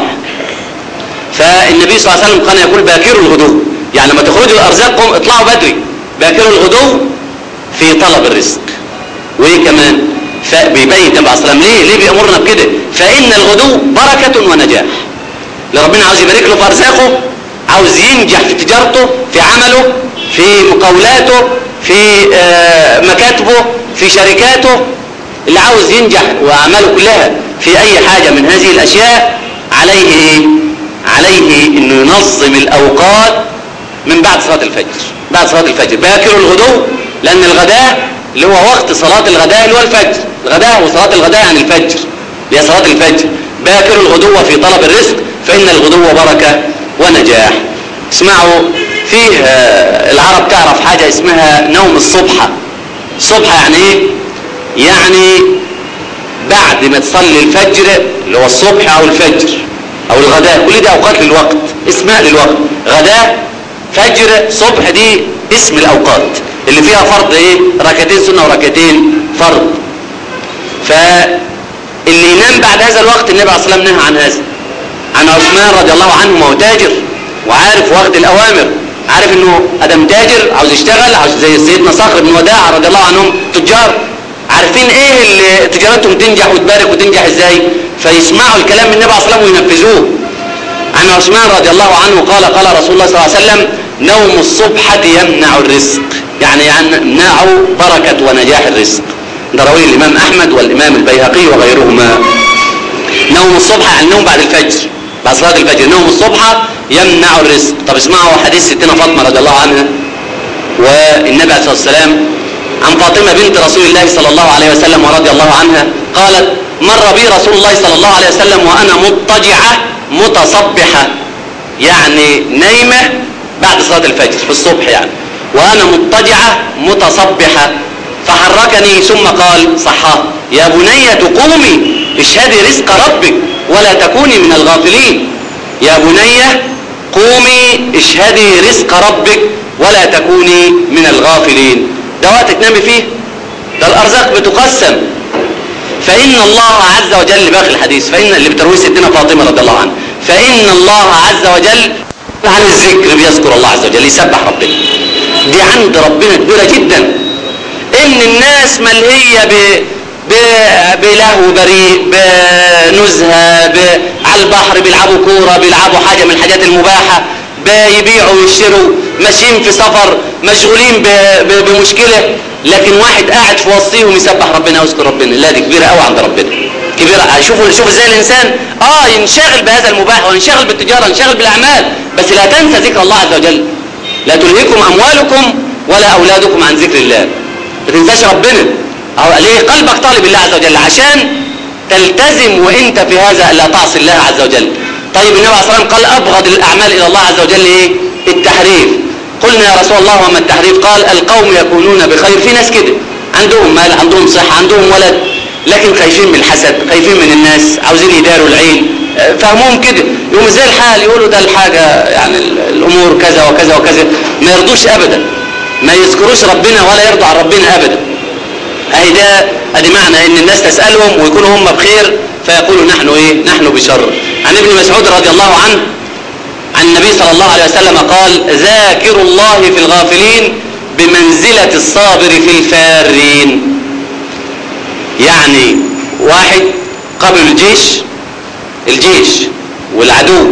فالنبي صلى الله عليه وسلم كان يقول باكروا الغدو يعني لما تخرجوا الأرزاق قم اطلعوا بدري باكروا الغدو في طلب الرزق وإيه كمان فبيبين النبي صلى الله عليه وسلم ليه ليه بيأمرنا بكده فإن الغدو بركة ونجاح اللي ربنا عاوز يبارك له في ارزاقه عاوز ينجح في تجارته في عمله في مقاولاته في مكاتبه في شركاته اللي عاوز ينجح واعماله كلها في اي حاجه من هذه الاشياء عليه ايه عليه انه ينظم الاوقات من بعد صلاه الفجر بعد صلاه الفجر باكر الغدو لان الغداء اللي هو وقت صلاه الغداء اللي هو الفجر الغداء وصلاه الغداء يعني الفجر اللي هي صلاه الفجر باكر الغدو في طلب الرزق فإن الغدو بركة ونجاح اسمعوا فيه العرب تعرف حاجة اسمها نوم الصبح الصبح يعني ايه يعني بعد ما تصلي الفجر اللي هو الصبح او الفجر او الغداء كل دي اوقات للوقت اسماء للوقت غداء فجر صبح دي اسم الاوقات اللي فيها فرض ايه ركعتين سنة وركعتين فرض فاللي ينام بعد هذا الوقت النبي عليه الصلاة والسلام نهى عن هذا عن عثمان رضي الله عنه ما هو تاجر وعارف واخد الاوامر عارف انه ادم تاجر عاوز يشتغل عاوز زي سيدنا صخر بن وداع رضي الله عنهم تجار عارفين ايه اللي تجارتهم تنجح وتبارك وتنجح ازاي فيسمعوا الكلام من النبي عليه الصلاه والسلام وينفذوه عن عثمان رضي الله عنه قال قال رسول الله صلى الله عليه وسلم نوم الصبحة يمنع الرزق يعني يمنع بركة ونجاح الرزق ده رويه الإمام أحمد والإمام البيهقي وغيرهما نوم الصبح يعني النوم بعد الفجر بعد صلاة الفجر نوم الصبح يمنع الرزق طب اسمعوا حديث ستنا فاطمة رضي الله عنها والنبي عليه الصلاة والسلام عن فاطمة بنت رسول الله صلى الله عليه وسلم ورضي الله عنها قالت مر بي رسول الله صلى الله عليه وسلم وأنا مضطجعة متصبحة يعني نايمة بعد صلاة الفجر في الصبح يعني وأنا مضطجعة متصبحة فحركني ثم قال صحاه يا بنية قومي اشهدي رزق ربك ولا تكوني من الغافلين يا بني قومي اشهدي رزق ربك ولا تكوني من الغافلين ده وقت تنامي فيه ده الارزاق بتقسم فان الله عز وجل باقي الحديث فان اللي بترويه ستنا فاطمه رضي الله عنها فان الله عز وجل عن الذكر بيذكر الله عز وجل يسبح ربنا دي عند ربنا كبيره جدا ان الناس ملهيه ب ب... بلهو بريء بنزهه ب... على البحر بيلعبوا كوره بيلعبوا حاجه من الحاجات المباحه بيبيعوا ويشتروا ماشيين في سفر مشغولين ب... ب... بمشكله لكن واحد قاعد في وسطيهم يسبح ربنا ويذكر ربنا لا دي كبيره قوي عند ربنا كبيره شوفوا شوفوا ازاي الانسان اه ينشغل بهذا المباح وينشغل بالتجاره ينشغل بالاعمال بس لا تنسى ذكر الله عز وجل لا تلهيكم اموالكم ولا اولادكم عن ذكر الله ما تنساش ربنا أو ليه قلبك طالب الله عز وجل عشان تلتزم وانت في هذا لا تعصي الله عز وجل طيب النبي عليه الصلاه والسلام قال ابغض الاعمال الى الله عز وجل ايه التحريف قلنا يا رسول الله وما التحريف قال القوم يكونون بخير في ناس كده عندهم مال عندهم صحه عندهم ولد لكن خايفين من الحسد خايفين من الناس عاوزين يداروا العين فهمهم كده يقوموا زي الحال يقولوا ده الحاجه يعني الامور كذا وكذا وكذا ما يرضوش ابدا ما يذكروش ربنا ولا يرضوا عن ربنا ابدا اهي ده ادي معنى ان الناس تسالهم ويكونوا هم بخير فيقولوا نحن ايه نحن بشر عن ابن مسعود رضي الله عنه عن النبي صلى الله عليه وسلم قال ذاكر الله في الغافلين بمنزلة الصابر في الفارين يعني واحد قبل الجيش الجيش والعدو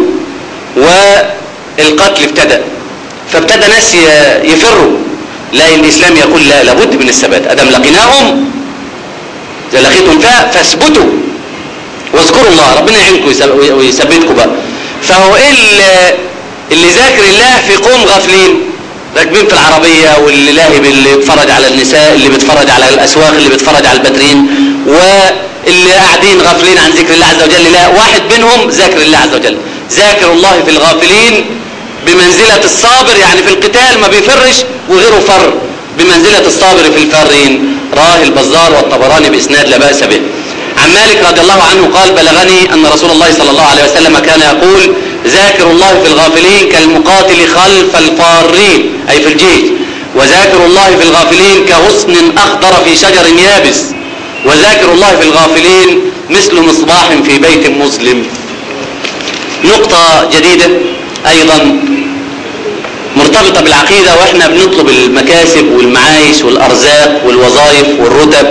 والقتل ابتدأ فابتدى ناس يفروا لا الإسلام يقول لا لابد من الثبات أدم لقيناهم إذا لقيتم فاثبتوا واذكروا الله ربنا يعينكم ويثبتكم بقى فهو ايه اللي, اللي ذاكر الله في قوم غافلين راكبين في العربية واللي لاهب اللي بيتفرج على النساء اللي بيتفرج على الأسواق اللي بيتفرج على الباترين واللي قاعدين غافلين عن ذكر الله عز وجل لا واحد منهم ذاكر الله عز وجل ذاكر الله في الغافلين بمنزلة الصابر يعني في القتال ما بيفرش وغيره فر بمنزلة الصابر في الفارين راه البزار والطبراني بإسناد لا بأس به عن مالك رضي الله عنه قال بلغني أن رسول الله صلى الله عليه وسلم كان يقول ذاكر الله في الغافلين كالمقاتل خلف الفارين أي في الجيش وذاكر الله في الغافلين كغصن أخضر في شجر يابس وذاكر الله في الغافلين مثل مصباح في بيت مسلم نقطة جديدة أيضا مرتبطة بالعقيدة وإحنا بنطلب المكاسب والمعايش والأرزاق والوظائف والرتب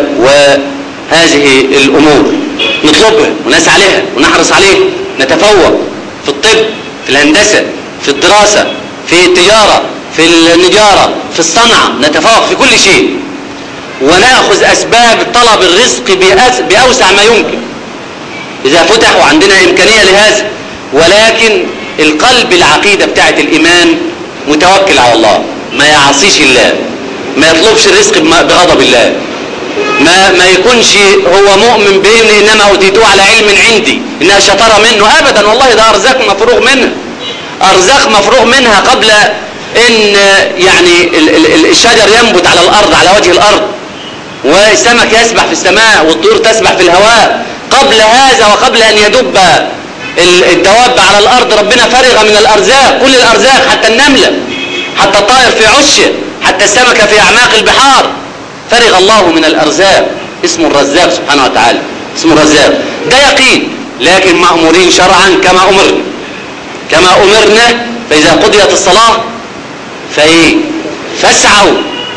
وهذه الأمور نطلبها ونسعى عليها ونحرص عليها نتفوق في الطب في الهندسة في الدراسة في التجارة في النجارة في الصنعة نتفوق في كل شيء ونأخذ أسباب طلب الرزق بأوسع ما يمكن إذا فتح وعندنا إمكانية لهذا ولكن القلب العقيدة بتاعت الإيمان متوكل على الله ما يعصيش الله ما يطلبش الرزق بغضب الله ما ما يكونش هو مؤمن بان انما اوتيتوه على علم عندي انها شطاره منه ابدا والله ده ارزاق مفروغ منها ارزاق مفروغ منها قبل ان يعني الشجر ينبت على الارض على وجه الارض والسمك يسبح في السماء والطيور تسبح في الهواء قبل هذا وقبل ان يدب الدواب على الارض ربنا فرغ من الارزاق كل الارزاق حتى النمله حتى الطائر في عشه حتى السمكه في اعماق البحار فرغ الله من الارزاق اسمه الرزاق سبحانه وتعالى اسمه الرزاق ده يقين لكن مامورين شرعا كما امرنا كما امرنا فاذا قضيت الصلاه فايه فاسعوا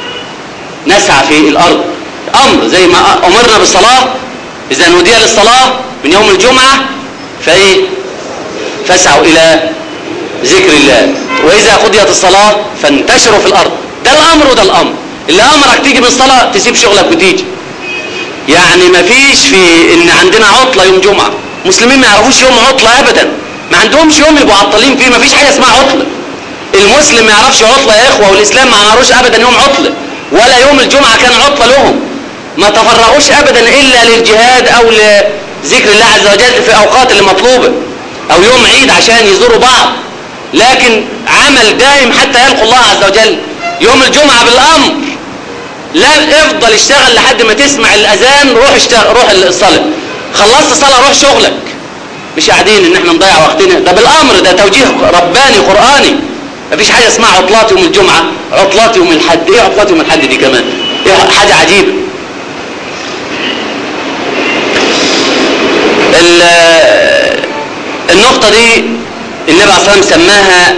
نسعى في الارض امر زي ما امرنا بالصلاه اذا نودي للصلاه من يوم الجمعه فايه فاسعوا الى ذكر الله واذا قضيت الصلاه فانتشروا في الارض ده الامر وده الامر اللي امرك تيجي من الصلاه تسيب شغلك وتيجي يعني ما فيش في ان عندنا عطله يوم جمعه مسلمين ما يعرفوش يوم عطله ابدا ما عندهمش يوم يبقوا عطلين فيه ما فيش حاجه اسمها عطله المسلم ما يعرفش عطله يا اخوه والاسلام ما عمروش ابدا يوم عطله ولا يوم الجمعه كان عطله لهم ما تفرغوش ابدا الا للجهاد او لذكر الله عز وجل في اوقات اللي مطلوبه او يوم عيد عشان يزوروا بعض لكن عمل دائم حتى يلقوا الله عز وجل يوم الجمعه بالامر لا افضل اشتغل لحد ما تسمع الاذان روح اشتغل روح الصلاه خلصت صلاة روح شغلك مش قاعدين ان احنا نضيع وقتنا ده بالامر ده توجيه رباني قرآني مفيش حاجة اسمها عطلات يوم الجمعة عطلات يوم الحد ايه عطلات يوم الحد دي كمان ايه حاجة عجيبة النقطة دي النبي عليه الصلاة والسلام سماها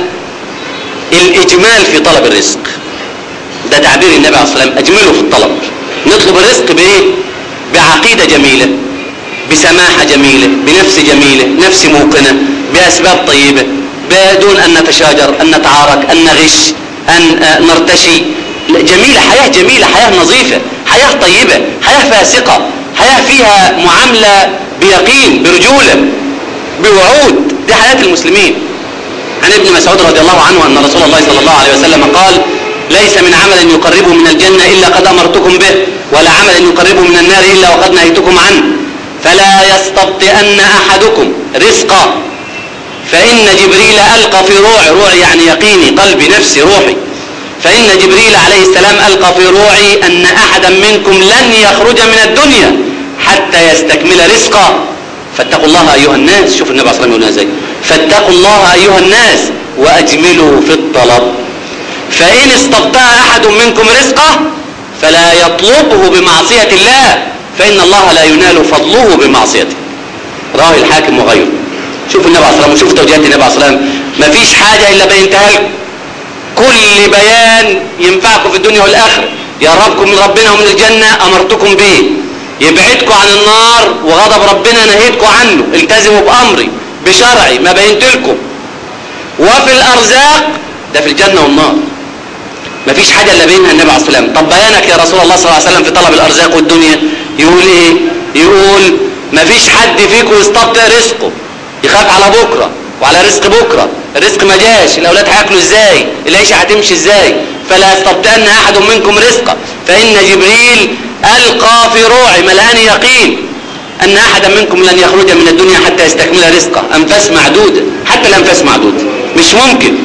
الإجمال في طلب الرزق ده تعبير النبي عليه الصلاة والسلام أجمله في الطلب نطلب الرزق بإيه؟ بعقيدة جميلة بسماحة جميلة بنفس جميلة نفس موقنة بأسباب طيبة بدون أن نتشاجر أن نتعارك أن نغش أن نرتشي جميلة حياة جميلة حياة نظيفة حياة طيبة حياة فاسقة حياة فيها معاملة بيقين برجولة بوعود دي حياة المسلمين عن ابن مسعود رضي الله عنه أن رسول الله صلى الله عليه وسلم قال ليس من عمل يقربه من الجنة إلا قد أمرتكم به ولا عمل يقربه من النار إلا وقد نهيتكم عنه فلا يستبطئن أحدكم رزقا فإن جبريل ألقى في روعي روعي يعني يقيني قلبي نفسي روحي فإن جبريل عليه السلام ألقى في روعي أن أحدا منكم لن يخرج من الدنيا حتى يستكمل رزقه فاتقوا الله أيها الناس شوف النبي عليه الصلاة والسلام ازاي فاتقوا الله أيها الناس وأجملوا في الطلب فإن استبطأ أحد منكم رزقه فلا يطلبه بمعصية الله فإن الله لا ينال فضله بمعصيته رواه الحاكم وغيره شوف النبي عليه الصلاة والسلام وشوف توجيهات النبي عليه الصلاة والسلام مفيش حاجة إلا بينتهى لكم كل بيان ينفعكم في الدنيا والآخرة يقربكم من ربنا ومن الجنة أمرتكم به يبعدكم عن النار وغضب ربنا نهيتكم عنه التزموا بأمري بشرعي ما بينت لكم وفي الأرزاق ده في الجنة والنار مفيش حاجة إلا بينها النبي عليه الصلاة والسلام طب بيانك يا رسول الله صلى الله عليه وسلم في طلب الأرزاق والدنيا يقول إيه يقول مفيش حد فيكم يستبطئ رزقه يخاف على بكرة وعلى رزق بكرة الرزق ما جاش الأولاد هياكلوا إزاي العيشة هتمشي إزاي فلا يستبطئن أحد منكم رزقه فإن جبريل ألقى في روعي ملآني يقين أن أحدا منكم لن يخرج من الدنيا حتى يستكمل رزقه أنفاس معدودة حتى الأنفاس معدودة مش ممكن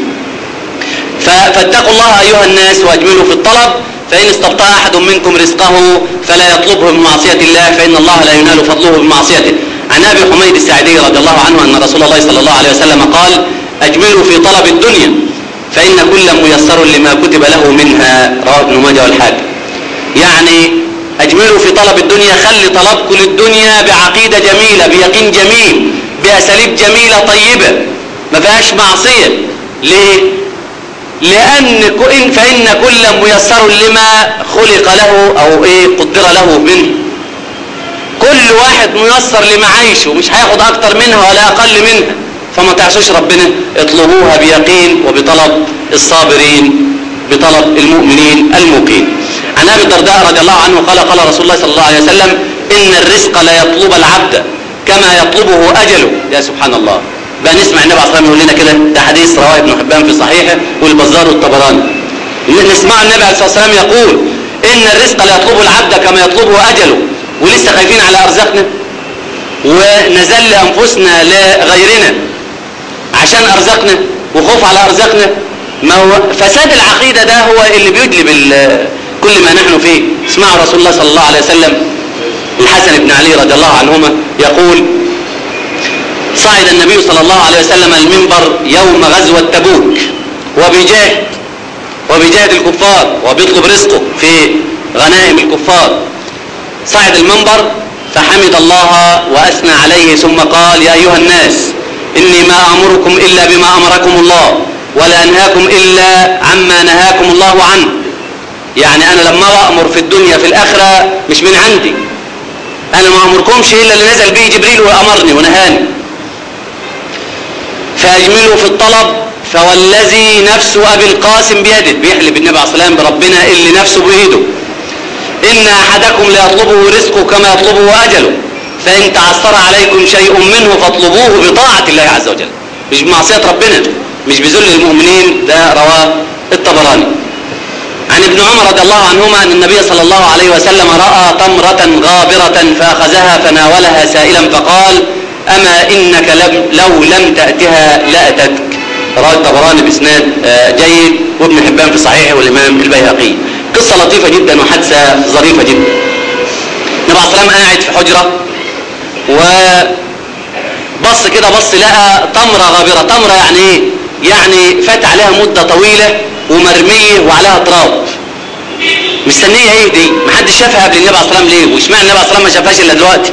فاتقوا الله أيها الناس وأجملوا في الطلب فإن استبطأ أحد منكم رزقه فلا يطلبه بمعصية الله فإن الله لا ينال فضله بمعصيته عن أبي حميد الساعدي رضي الله عنه أن رسول الله صلى الله عليه وسلم قال أجملوا في طلب الدنيا فإن كل ميسر لما كتب له منها رواه ابن ماجه والحاكم يعني أجملوا في طلب الدنيا خلي طلبكم للدنيا بعقيدة جميلة بيقين جميل بأساليب جميلة طيبة ما فيهاش معصية ليه؟ لأن فإن كل ميسر لما خلق له أو إيه قدر له منه كل واحد ميسر لمعايشه مش هياخد أكتر منها ولا أقل منها فما تعصوش ربنا اطلبوها بيقين وبطلب الصابرين بطلب المؤمنين الموقين عن ابي الدرداء رضي الله عنه قال قال رسول الله صلى الله عليه وسلم ان الرزق لا يطلب العبد كما يطلبه اجله يا سبحان الله بقى نسمع النبي عليه الصلاه والسلام يقول لنا كده ده حديث رواه ابن حبان في صحيحه والبزار والطبراني نسمع النبي عليه الصلاه والسلام يقول ان الرزق لا يطلبه العبد كما يطلبه اجله ولسه خايفين على ارزاقنا ونزل انفسنا لغيرنا عشان ارزاقنا وخوف على ارزاقنا ما هو فساد العقيده ده هو اللي بيجلب كل ما نحن فيه اسمعوا رسول الله صلى الله عليه وسلم الحسن بن علي رضي الله عنهما يقول صعد النبي صلى الله عليه وسلم المنبر يوم غزوة تبوك وبيجاهد وبيجاهد الكفار وبيطلب رزقه في غنائم الكفار صعد المنبر فحمد الله وأثنى عليه ثم قال يا أيها الناس إني ما أمركم إلا بما أمركم الله ولا أنهاكم إلا عما نهاكم الله عنه يعني أنا لما أمر في الدنيا في الآخرة مش من عندي أنا ما أمركمش إلا اللي نزل به جبريل وأمرني ونهاني فأجملوا في الطلب فوالذي نفس أبي القاسم بيده بيحلف النبي عليه الصلاة والسلام بربنا اللي نفسه بإيده إن أحدكم ليطلبه رزقه كما يطلبه أجله فإن تعثر عليكم شيء منه فاطلبوه بطاعة الله عز وجل مش بمعصية ربنا مش بذل المؤمنين ده رواه الطبراني عن ابن عمر رضي الله عنهما أن النبي صلى الله عليه وسلم رأى تمرة غابرة فأخذها فناولها سائلا فقال أما إنك لم لو لم تأتها لأتتك رواه الطبراني بإسناد جيد وابن حبان في صحيحه والإمام البيهقي قصة لطيفة جدا وحادثة ظريفة جدا النبي عليه الصلاة والسلام قاعد في حجرة وبص كده بص لقى تمرة غابرة تمرة يعني ايه يعني فات عليها مدة طويلة ومرمية وعليها تراب مستنية ايه دي محدش شافها قبل النبي عليه الصلاة والسلام ليه واشمعنى النبي عليه الصلاة والسلام ما شافهاش الا دلوقتي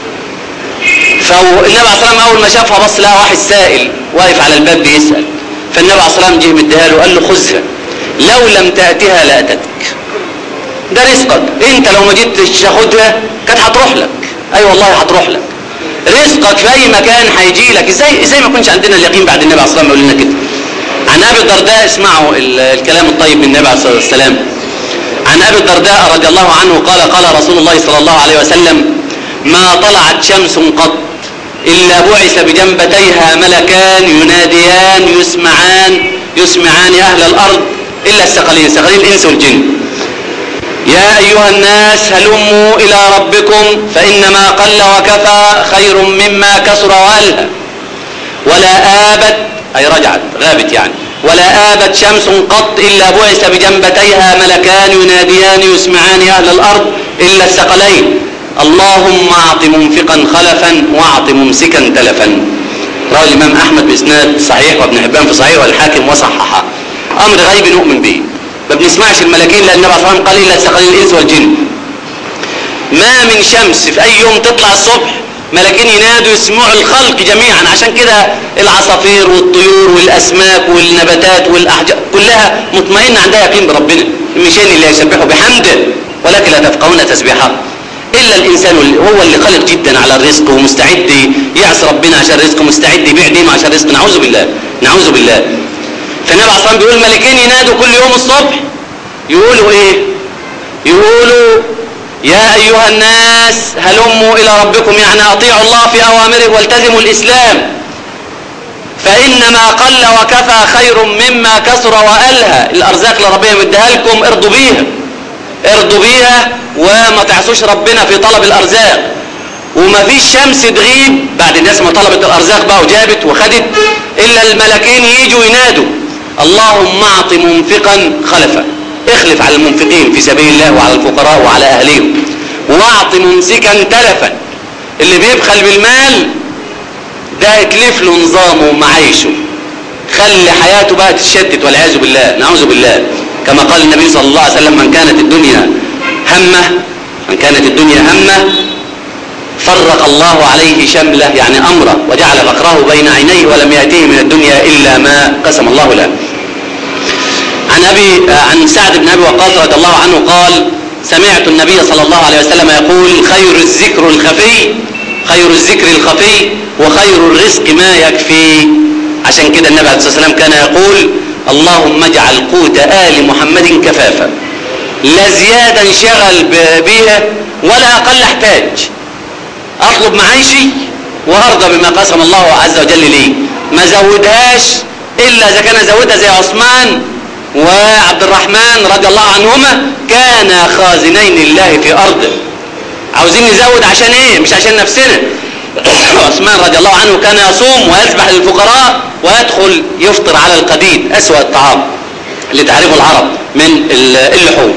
فالنبي عليه الصلاة والسلام اول ما شافها بص لقى واحد سائل واقف على الباب بيسأل فالنبي عليه الصلاة والسلام جه مديها له قال له خذها لو لم تأتها لأتتك ده رزقك انت لو ما جيتش تاخدها كانت هتروح لك اي أيوة والله هتروح لك رزقك في اي مكان هيجي لك ازاي ازاي ما يكونش عندنا اليقين بعد النبي عليه الصلاه والسلام يقول لنا كده عن ابي الدرداء اسمعوا الكلام الطيب من النبي عليه الصلاه والسلام عن ابي الدرداء رضي الله عنه قال قال رسول الله صلى الله عليه وسلم ما طلعت شمس قط الا بعث بجنبتيها ملكان يناديان يسمعان يسمعان اهل الارض الا الثقلين ثقلين الانس والجن يا أيها الناس هلموا إلى ربكم فإنما قل وكفى خير مما كسر وألهى ولا آبت أي رجعت غابت يعني ولا آبت شمس قط إلا بعث بجنبتيها ملكان يناديان يسمعان أهل الأرض إلا الثقلين اللهم أعط منفقا خلفا وأعط ممسكا تلفا روى الإمام أحمد بإسناد صحيح وابن حبان في صحيح والحاكم وصححه أمر غيب نؤمن به ما بنسمعش الملاكين لان النبي صلى الله عليه وسلم قال الا ثقلين الانس والجن ما من شمس في اي يوم تطلع الصبح ملاكين ينادوا يسمعوا الخلق جميعا عشان كده العصافير والطيور والاسماك والنباتات والاحجار كلها مطمئنه عندها يقين بربنا مشان اللي يسبحوا بحمده ولكن لا تفقهون تسبيحه الا الانسان اللي هو اللي قلق جدا على الرزق ومستعد يعصي ربنا عشان رزقه مستعد يبيع دينه عشان رزقه نعوذ بالله نعوذ بالله فالنبي عليه الصلاه بيقول الملكين ينادوا كل يوم الصبح يقولوا ايه يقولوا يا ايها الناس هلموا الى ربكم يعني اطيعوا الله في اوامره والتزموا الاسلام فانما قل وكفى خير مما كثر والهى الارزاق اللي ربنا مديها لكم ارضوا بيها ارضوا بيها وما تعصوش ربنا في طلب الارزاق وما فيش شمس تغيب بعد الناس ما طلبت الارزاق بقى وجابت وخدت الا الملكين يجوا ينادوا اللهم اعط منفقا خلفا اخلف على المنفقين في سبيل الله وعلى الفقراء وعلى اهليهم واعط ممسكا تلفا اللي بيبخل بالمال ده اتلف له نظامه ومعايشه خلي حياته بقى تتشتت والعياذ بالله نعوذ بالله كما قال النبي صلى الله عليه وسلم من كانت الدنيا همه من كانت الدنيا همه فرق الله عليه شمله يعني امره وجعل فقره بين عينيه ولم ياتيه من الدنيا الا ما قسم الله له عن ابي عن سعد بن ابي وقاص رضي الله عنه قال سمعت النبي صلى الله عليه وسلم يقول خير الذكر الخفي خير الذكر الخفي وخير الرزق ما يكفي عشان كده النبي عليه الصلاه والسلام كان يقول اللهم اجعل قوت ال محمد كفافا لا زياده انشغل بها ولا اقل احتاج اطلب معيشي وارضى بما قسم الله عز وجل لي ما زودهاش الا اذا كان زودها زي عثمان وعبد الرحمن رضي الله عنهما كانا خازنين لله في ارضه عاوزين نزود عشان ايه مش عشان نفسنا عثمان رضي الله عنه كان يصوم ويذبح للفقراء ويدخل يفطر على القديد اسوأ الطعام اللي تعرفه العرب من اللحوم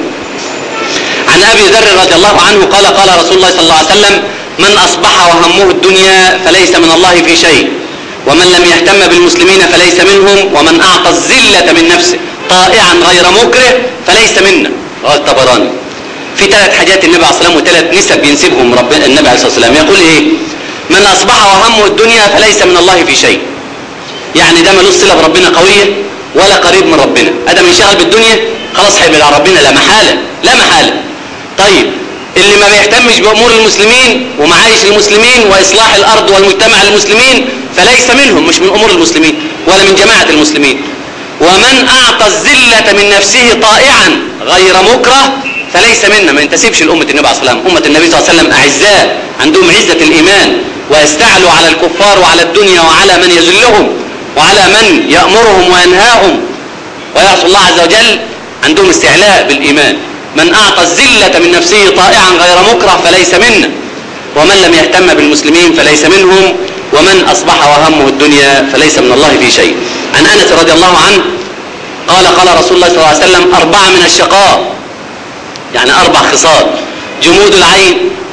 عن ابي ذر رضي الله عنه قال قال رسول الله صلى الله عليه وسلم من اصبح وهمه الدنيا فليس من الله في شيء ومن لم يهتم بالمسلمين فليس منهم ومن اعطى الذله من نفسه طائعا غير مكره فليس منا رواه الطبراني في ثلاث حاجات النبي عليه الصلاه والسلام وثلاث نسب ينسبهم ربنا النبي عليه الصلاه والسلام يقول ايه من اصبح وهمه الدنيا فليس من الله في شيء يعني ده ملوش صله بربنا قويه ولا قريب من ربنا ادم انشغل بالدنيا خلاص هيبعد عن ربنا لا محاله لا محاله طيب اللي ما بيهتمش بامور المسلمين ومعايش المسلمين واصلاح الارض والمجتمع المسلمين فليس منهم مش من امور المسلمين ولا من جماعه المسلمين ومن اعطى الذله من نفسه طائعا غير مكره فليس منا ما ينتسبش لامه النبي عليه الصلاه والسلام امه النبي صلى الله عليه وسلم اعزاء عندهم عزه الايمان ويستعلوا على الكفار وعلى الدنيا وعلى من يذلهم وعلى من يامرهم وينهاهم ويعصي الله عز وجل عندهم استعلاء بالايمان من اعطى الذله من نفسه طائعا غير مكره فليس منا ومن لم يهتم بالمسلمين فليس منهم ومن اصبح وهمه الدنيا فليس من الله في شيء عن انس رضي الله عنه قال قال رسول الله صلى الله عليه وسلم اربعه من الشقاء يعني اربع خصال جمود العين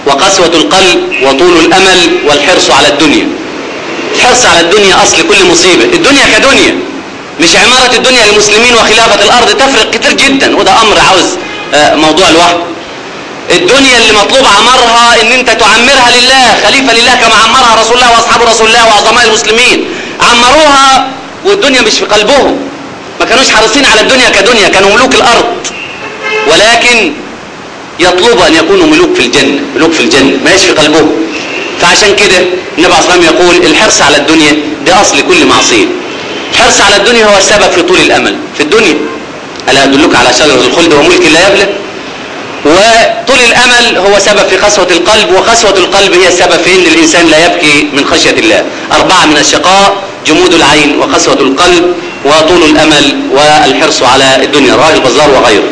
وقسوة القلب وطول الأمل والحرص على الدنيا الحرص على الدنيا أصل كل مصيبة الدنيا كدنيا مش عمارة الدنيا للمسلمين وخلافة الأرض تفرق كتير جدا وده أمر عاوز آه، موضوع لوحده الدنيا اللي مطلوب عمرها ان انت تعمرها لله خليفة لله كما عمرها رسول الله واصحاب رسول الله وعظماء المسلمين عمروها والدنيا مش في قلبهم ما كانوش حريصين على الدنيا كدنيا كانوا ملوك الارض ولكن يطلب ان يكونوا ملوك في الجنة ملوك في الجنة ما في قلبهم فعشان كده النبي عليه الصلاة والسلام يقول الحرص على الدنيا ده اصل كل معصية الحرص على الدنيا هو السبب في طول الامل في الدنيا ألا أدلك على شجرة الخلد وملك لا يبلى وطول الأمل هو سبب في قسوة القلب وقسوة القلب هي السبب في أن الإنسان لا يبكي من خشية الله أربعة من الشقاء جمود العين وقسوة القلب وطول الأمل والحرص على الدنيا رواه البزار وغيره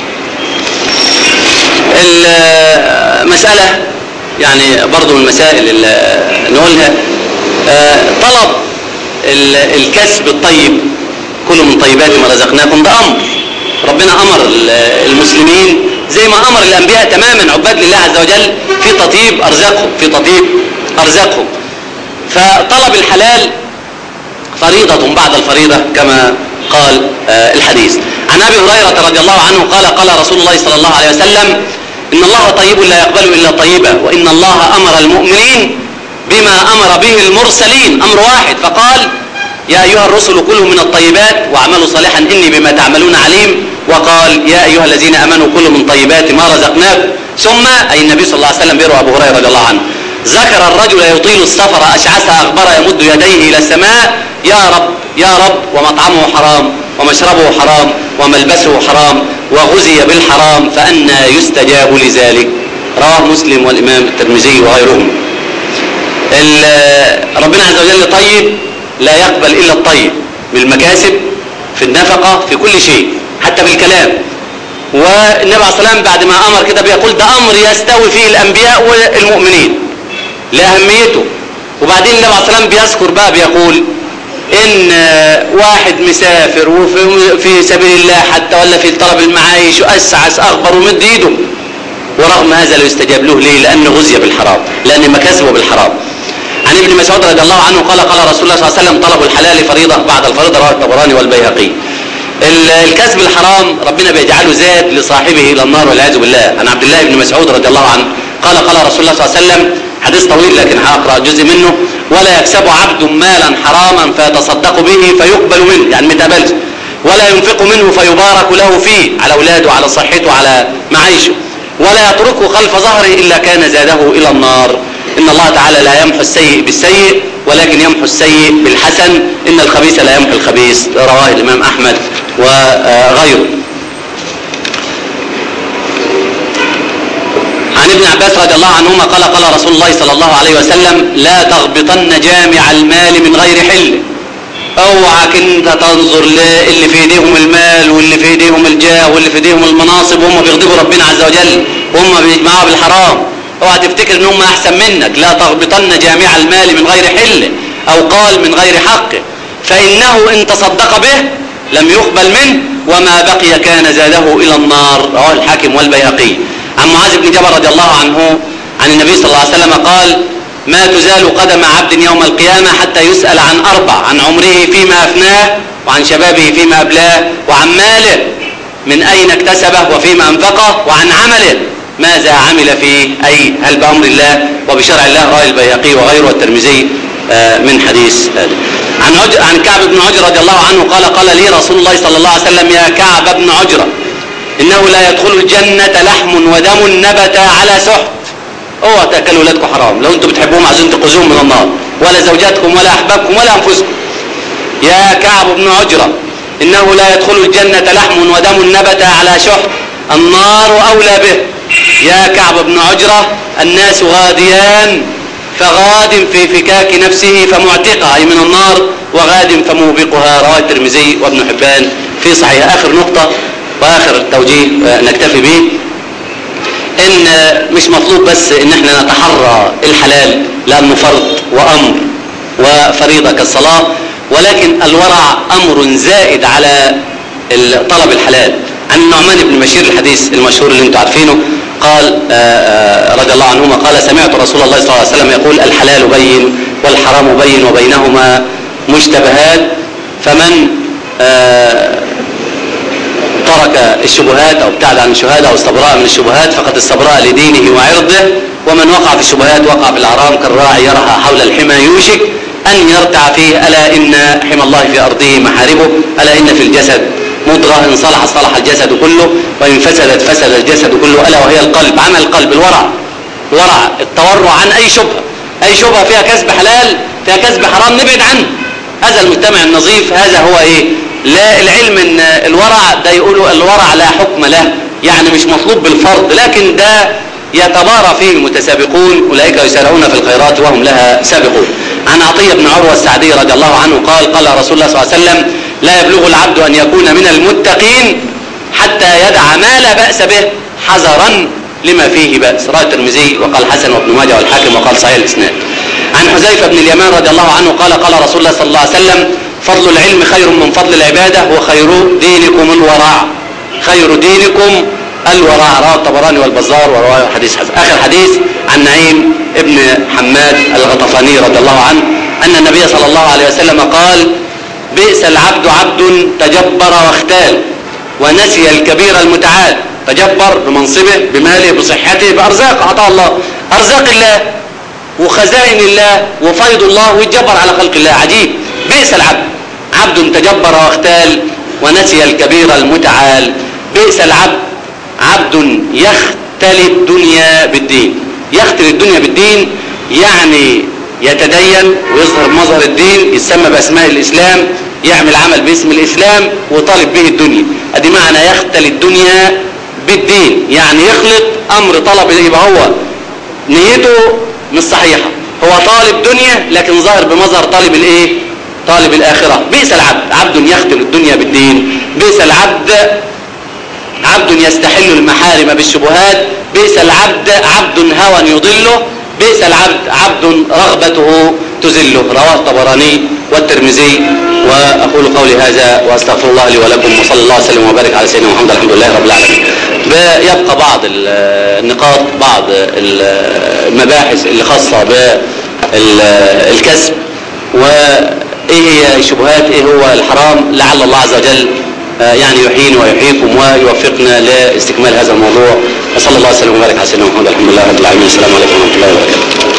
المسألة يعني برضو من المسائل اللي نقولها آه، طلب ال- الكسب الطيب كلوا من طيبات ما رزقناكم ده أمر ربنا أمر ال- المسلمين زي ما أمر الأنبياء تماما عباد لله عز وجل في تطيب أرزاقهم في تطيب أرزاقهم فطلب الحلال فريضة بعد الفريضة كما قال آه، الحديث عن أبي هريرة رضي الله عنه قال قال رسول الله صلى الله عليه وسلم إن الله طيب لا يقبل إلا طيبا وإن الله أمر المؤمنين بما أمر به المرسلين أمر واحد فقال يا أيها الرسل كلوا من الطيبات واعملوا صالحا إني بما تعملون عليم وقال يا أيها الذين أمنوا كلوا من طيبات ما رزقناكم ثم أي النبي صلى الله عليه وسلم بيروى أبو هريرة رضي الله عنه ذكر الرجل يطيل السفر أشعث أغبر يمد يديه إلى السماء يا رب يا رب ومطعمه حرام ومشربه حرام وملبسه حرام وغزي بالحرام فأنا يستجاب لذلك رواه مسلم والإمام الترمذي وغيرهم ال- ربنا عز وجل طيب لا يقبل إلا الطيب بالمكاسب في النفقة في كل شيء حتى بالكلام والنبي عليه الصلاة والسلام بعد ما أمر كده بيقول ده أمر يستوي فيه الأنبياء والمؤمنين لأهميته وبعدين النبي عليه الصلاة والسلام بيذكر بقى بيقول إن واحد مسافر وفي في سبيل الله حتى ولا في طلب المعايش وأسعس أغبر ومد إيده ورغم هذا لا يستجاب له ليه لأنه غزي بالحرام لأن مكاسبه بالحرام عن ابن مسعود رضي الله عنه قال قال رسول الله صلى الله عليه وسلم طلب الحلال فريضة بعد الفريضة رواه الطبراني والبيهقي ال- الكسب الحرام ربنا بيجعله زاد لصاحبه الى النار والعياذ بالله عن عبد الله بن مسعود رضي الله عنه قال قال رسول الله صلى الله عليه وسلم حديث طويل لكن هقرا جزء منه ولا يكسب عبد مالا حراما فيتصدق به فيقبل منه يعني ما يتقبلش ولا ينفق منه فيبارك له فيه على اولاده وعلى صحته وعلى معيشه ولا يتركه خلف ظهره الا كان زاده الى النار ان الله تعالى لا يمحو السيء بالسيء ولكن يمحو السيء بالحسن ان الخبيث لا يمحو الخبيث رواه الامام احمد وغيره عن ابن عباس رضي الله عنهما قال قال رسول الله صلى الله عليه وسلم لا تغبطن جامع المال من غير حل اوعك انت تنظر للي في ايديهم المال واللي في ايديهم الجاه واللي في ايديهم المناصب وهم بيغضبوا ربنا عز وجل وهم بيجمعوا بالحرام اوعى تفتكر ان هم احسن منك لا تغبطن جامع المال من غير حل او قال من غير حق فانه ان تصدق به لم يقبل منه وما بقي كان زاده الى النار رواه الحاكم والبيهقي عن معاذ بن جبل رضي الله عنه عن النبي صلى الله عليه وسلم قال ما تزال قدم عبد يوم القيامة حتى يسأل عن أربع عن عمره فيما أفناه وعن شبابه فيما أبلاه وعن ماله من أين اكتسبه وفيما أنفقه وعن عمله ماذا عمل فيه أي هل بأمر الله وبشرع الله رأي البيهقي وغيره والترمذي آه، من حديث هذا عن عج... عن كعب بن عجرة رضي الله عنه قال قال لي رسول الله صلى الله عليه وسلم يا كعب بن عجرة إنه لا يدخل الجنة لحم ودم نبت على سحت اوعى تاكلوا ولادكم حرام لو انتم بتحبوهم عايزين تنقذوهم من النار ولا زوجاتكم ولا احبابكم ولا انفسكم يا كعب بن عجرة انه لا يدخل الجنة لحم ودم نبت على شح النار اولى به يا كعب بن عجرة الناس غاديان فغاد في فكاك نفسه فمعتقها اي من النار وغاد فموبقها رواه الترمذي وابن حبان في صحيح اخر نقطة واخر التوجيه آه، نكتفي به ان مش مطلوب بس ان احنا نتحرى الحلال لانه فرض وامر وفريضه كالصلاه ولكن الورع امر زائد على ال- طلب الحلال عن النعمان بن بشير الحديث المشهور اللي انتم عارفينه قال آه، آه، رضي الله عنهما قال سمعت رسول الله صلى الله عليه وسلم يقول الحلال بين والحرام بين وبينهما مشتبهات فمن آه، ترك الشبهات او ابتعد عن الشهاده او استبرأ من الشبهات فقد استبرأ لدينه وعرضه ومن وقع في الشبهات وقع في الحرام كالراعي يرعى حول الحمى يوشك ان يرتع فيه الا ان حمى الله في ارضه محاربه الا ان في الجسد مضغه ان صلح صلح الجسد كله وان فسدت فسد الجسد كله الا وهي القلب عمل القلب الورع الورع التورع عن اي شبهه اي شبهه فيها كسب حلال فيها كسب حرام نبعد عنه هذا المجتمع النظيف هذا هو ايه لا العلم ان الورع ده يقولوا الورع لا حكم له يعني مش مطلوب بالفرض لكن ده يتبارى فيه المتسابقون اولئك يسارعون في الخيرات وهم لها سابقون عن عطية بن عروة السعدي رضي الله عنه قال قال رسول الله صلى الله عليه وسلم لا يبلغ العبد ان يكون من المتقين حتى يدع ما لا بأس به حذرا لما فيه بأس رواه الترمذي وقال حسن وابن ماجه والحاكم وقال صحيح الاسناد عن حذيفة بن اليمان رضي الله عنه قال قال رسول الله صلى الله عليه وسلم فضل العلم خير من فضل العبادة وخير دينكم الورع خير دينكم الورع رواه الطبراني والبزار ورواه حديث حسن آخر حديث عن نعيم ابن حماد الغطفاني رضي الله عنه أن النبي صلى الله عليه وسلم قال بئس العبد عبد تجبر واختال ونسي الكبير المتعال تجبر بمنصبه بماله بصحته بأرزاق أعطاه الله أرزاق الله وخزائن الله وفيض الله ويتجبر على خلق الله عجيب بئس العبد عبد تجبر واختال ونسي الكبير المتعال بئس العبد عبد يختلي الدنيا بالدين يختلي الدنيا بالدين يعني يتدين ويظهر مظهر الدين يسمى بأسماء الإسلام يعمل عمل باسم الإسلام وطالب به الدنيا ادي معنى يختلي الدنيا بالدين يعني يخلط أمر طلب يبقى هو نيته مش صحيحة هو طالب دنيا لكن ظاهر بمظهر طالب الايه طالب الآخرة بئس العبد عبد يختل الدنيا بالدين بئس العبد عبد يستحل المحارم بالشبهات بئس العبد عبد هوى يضله بئس العبد عبد رغبته تزله رواه الطبراني والترمذي واقول قولي هذا واستغفر الله لي ولكم وصلى الله وسلم وبارك على سيدنا محمد الحمد لله رب العالمين يبقى بعض النقاط بعض المباحث اللي خاصه بالكسب وايه هي الشبهات ايه هو الحرام لعل الله عز وجل يعني يحيينا ويحييكم ويوفقنا لاستكمال هذا الموضوع وصلى الله وسلم وبارك على سيدنا محمد الحمد لله رب العالمين السلام عليكم ورحمه الله وبركاته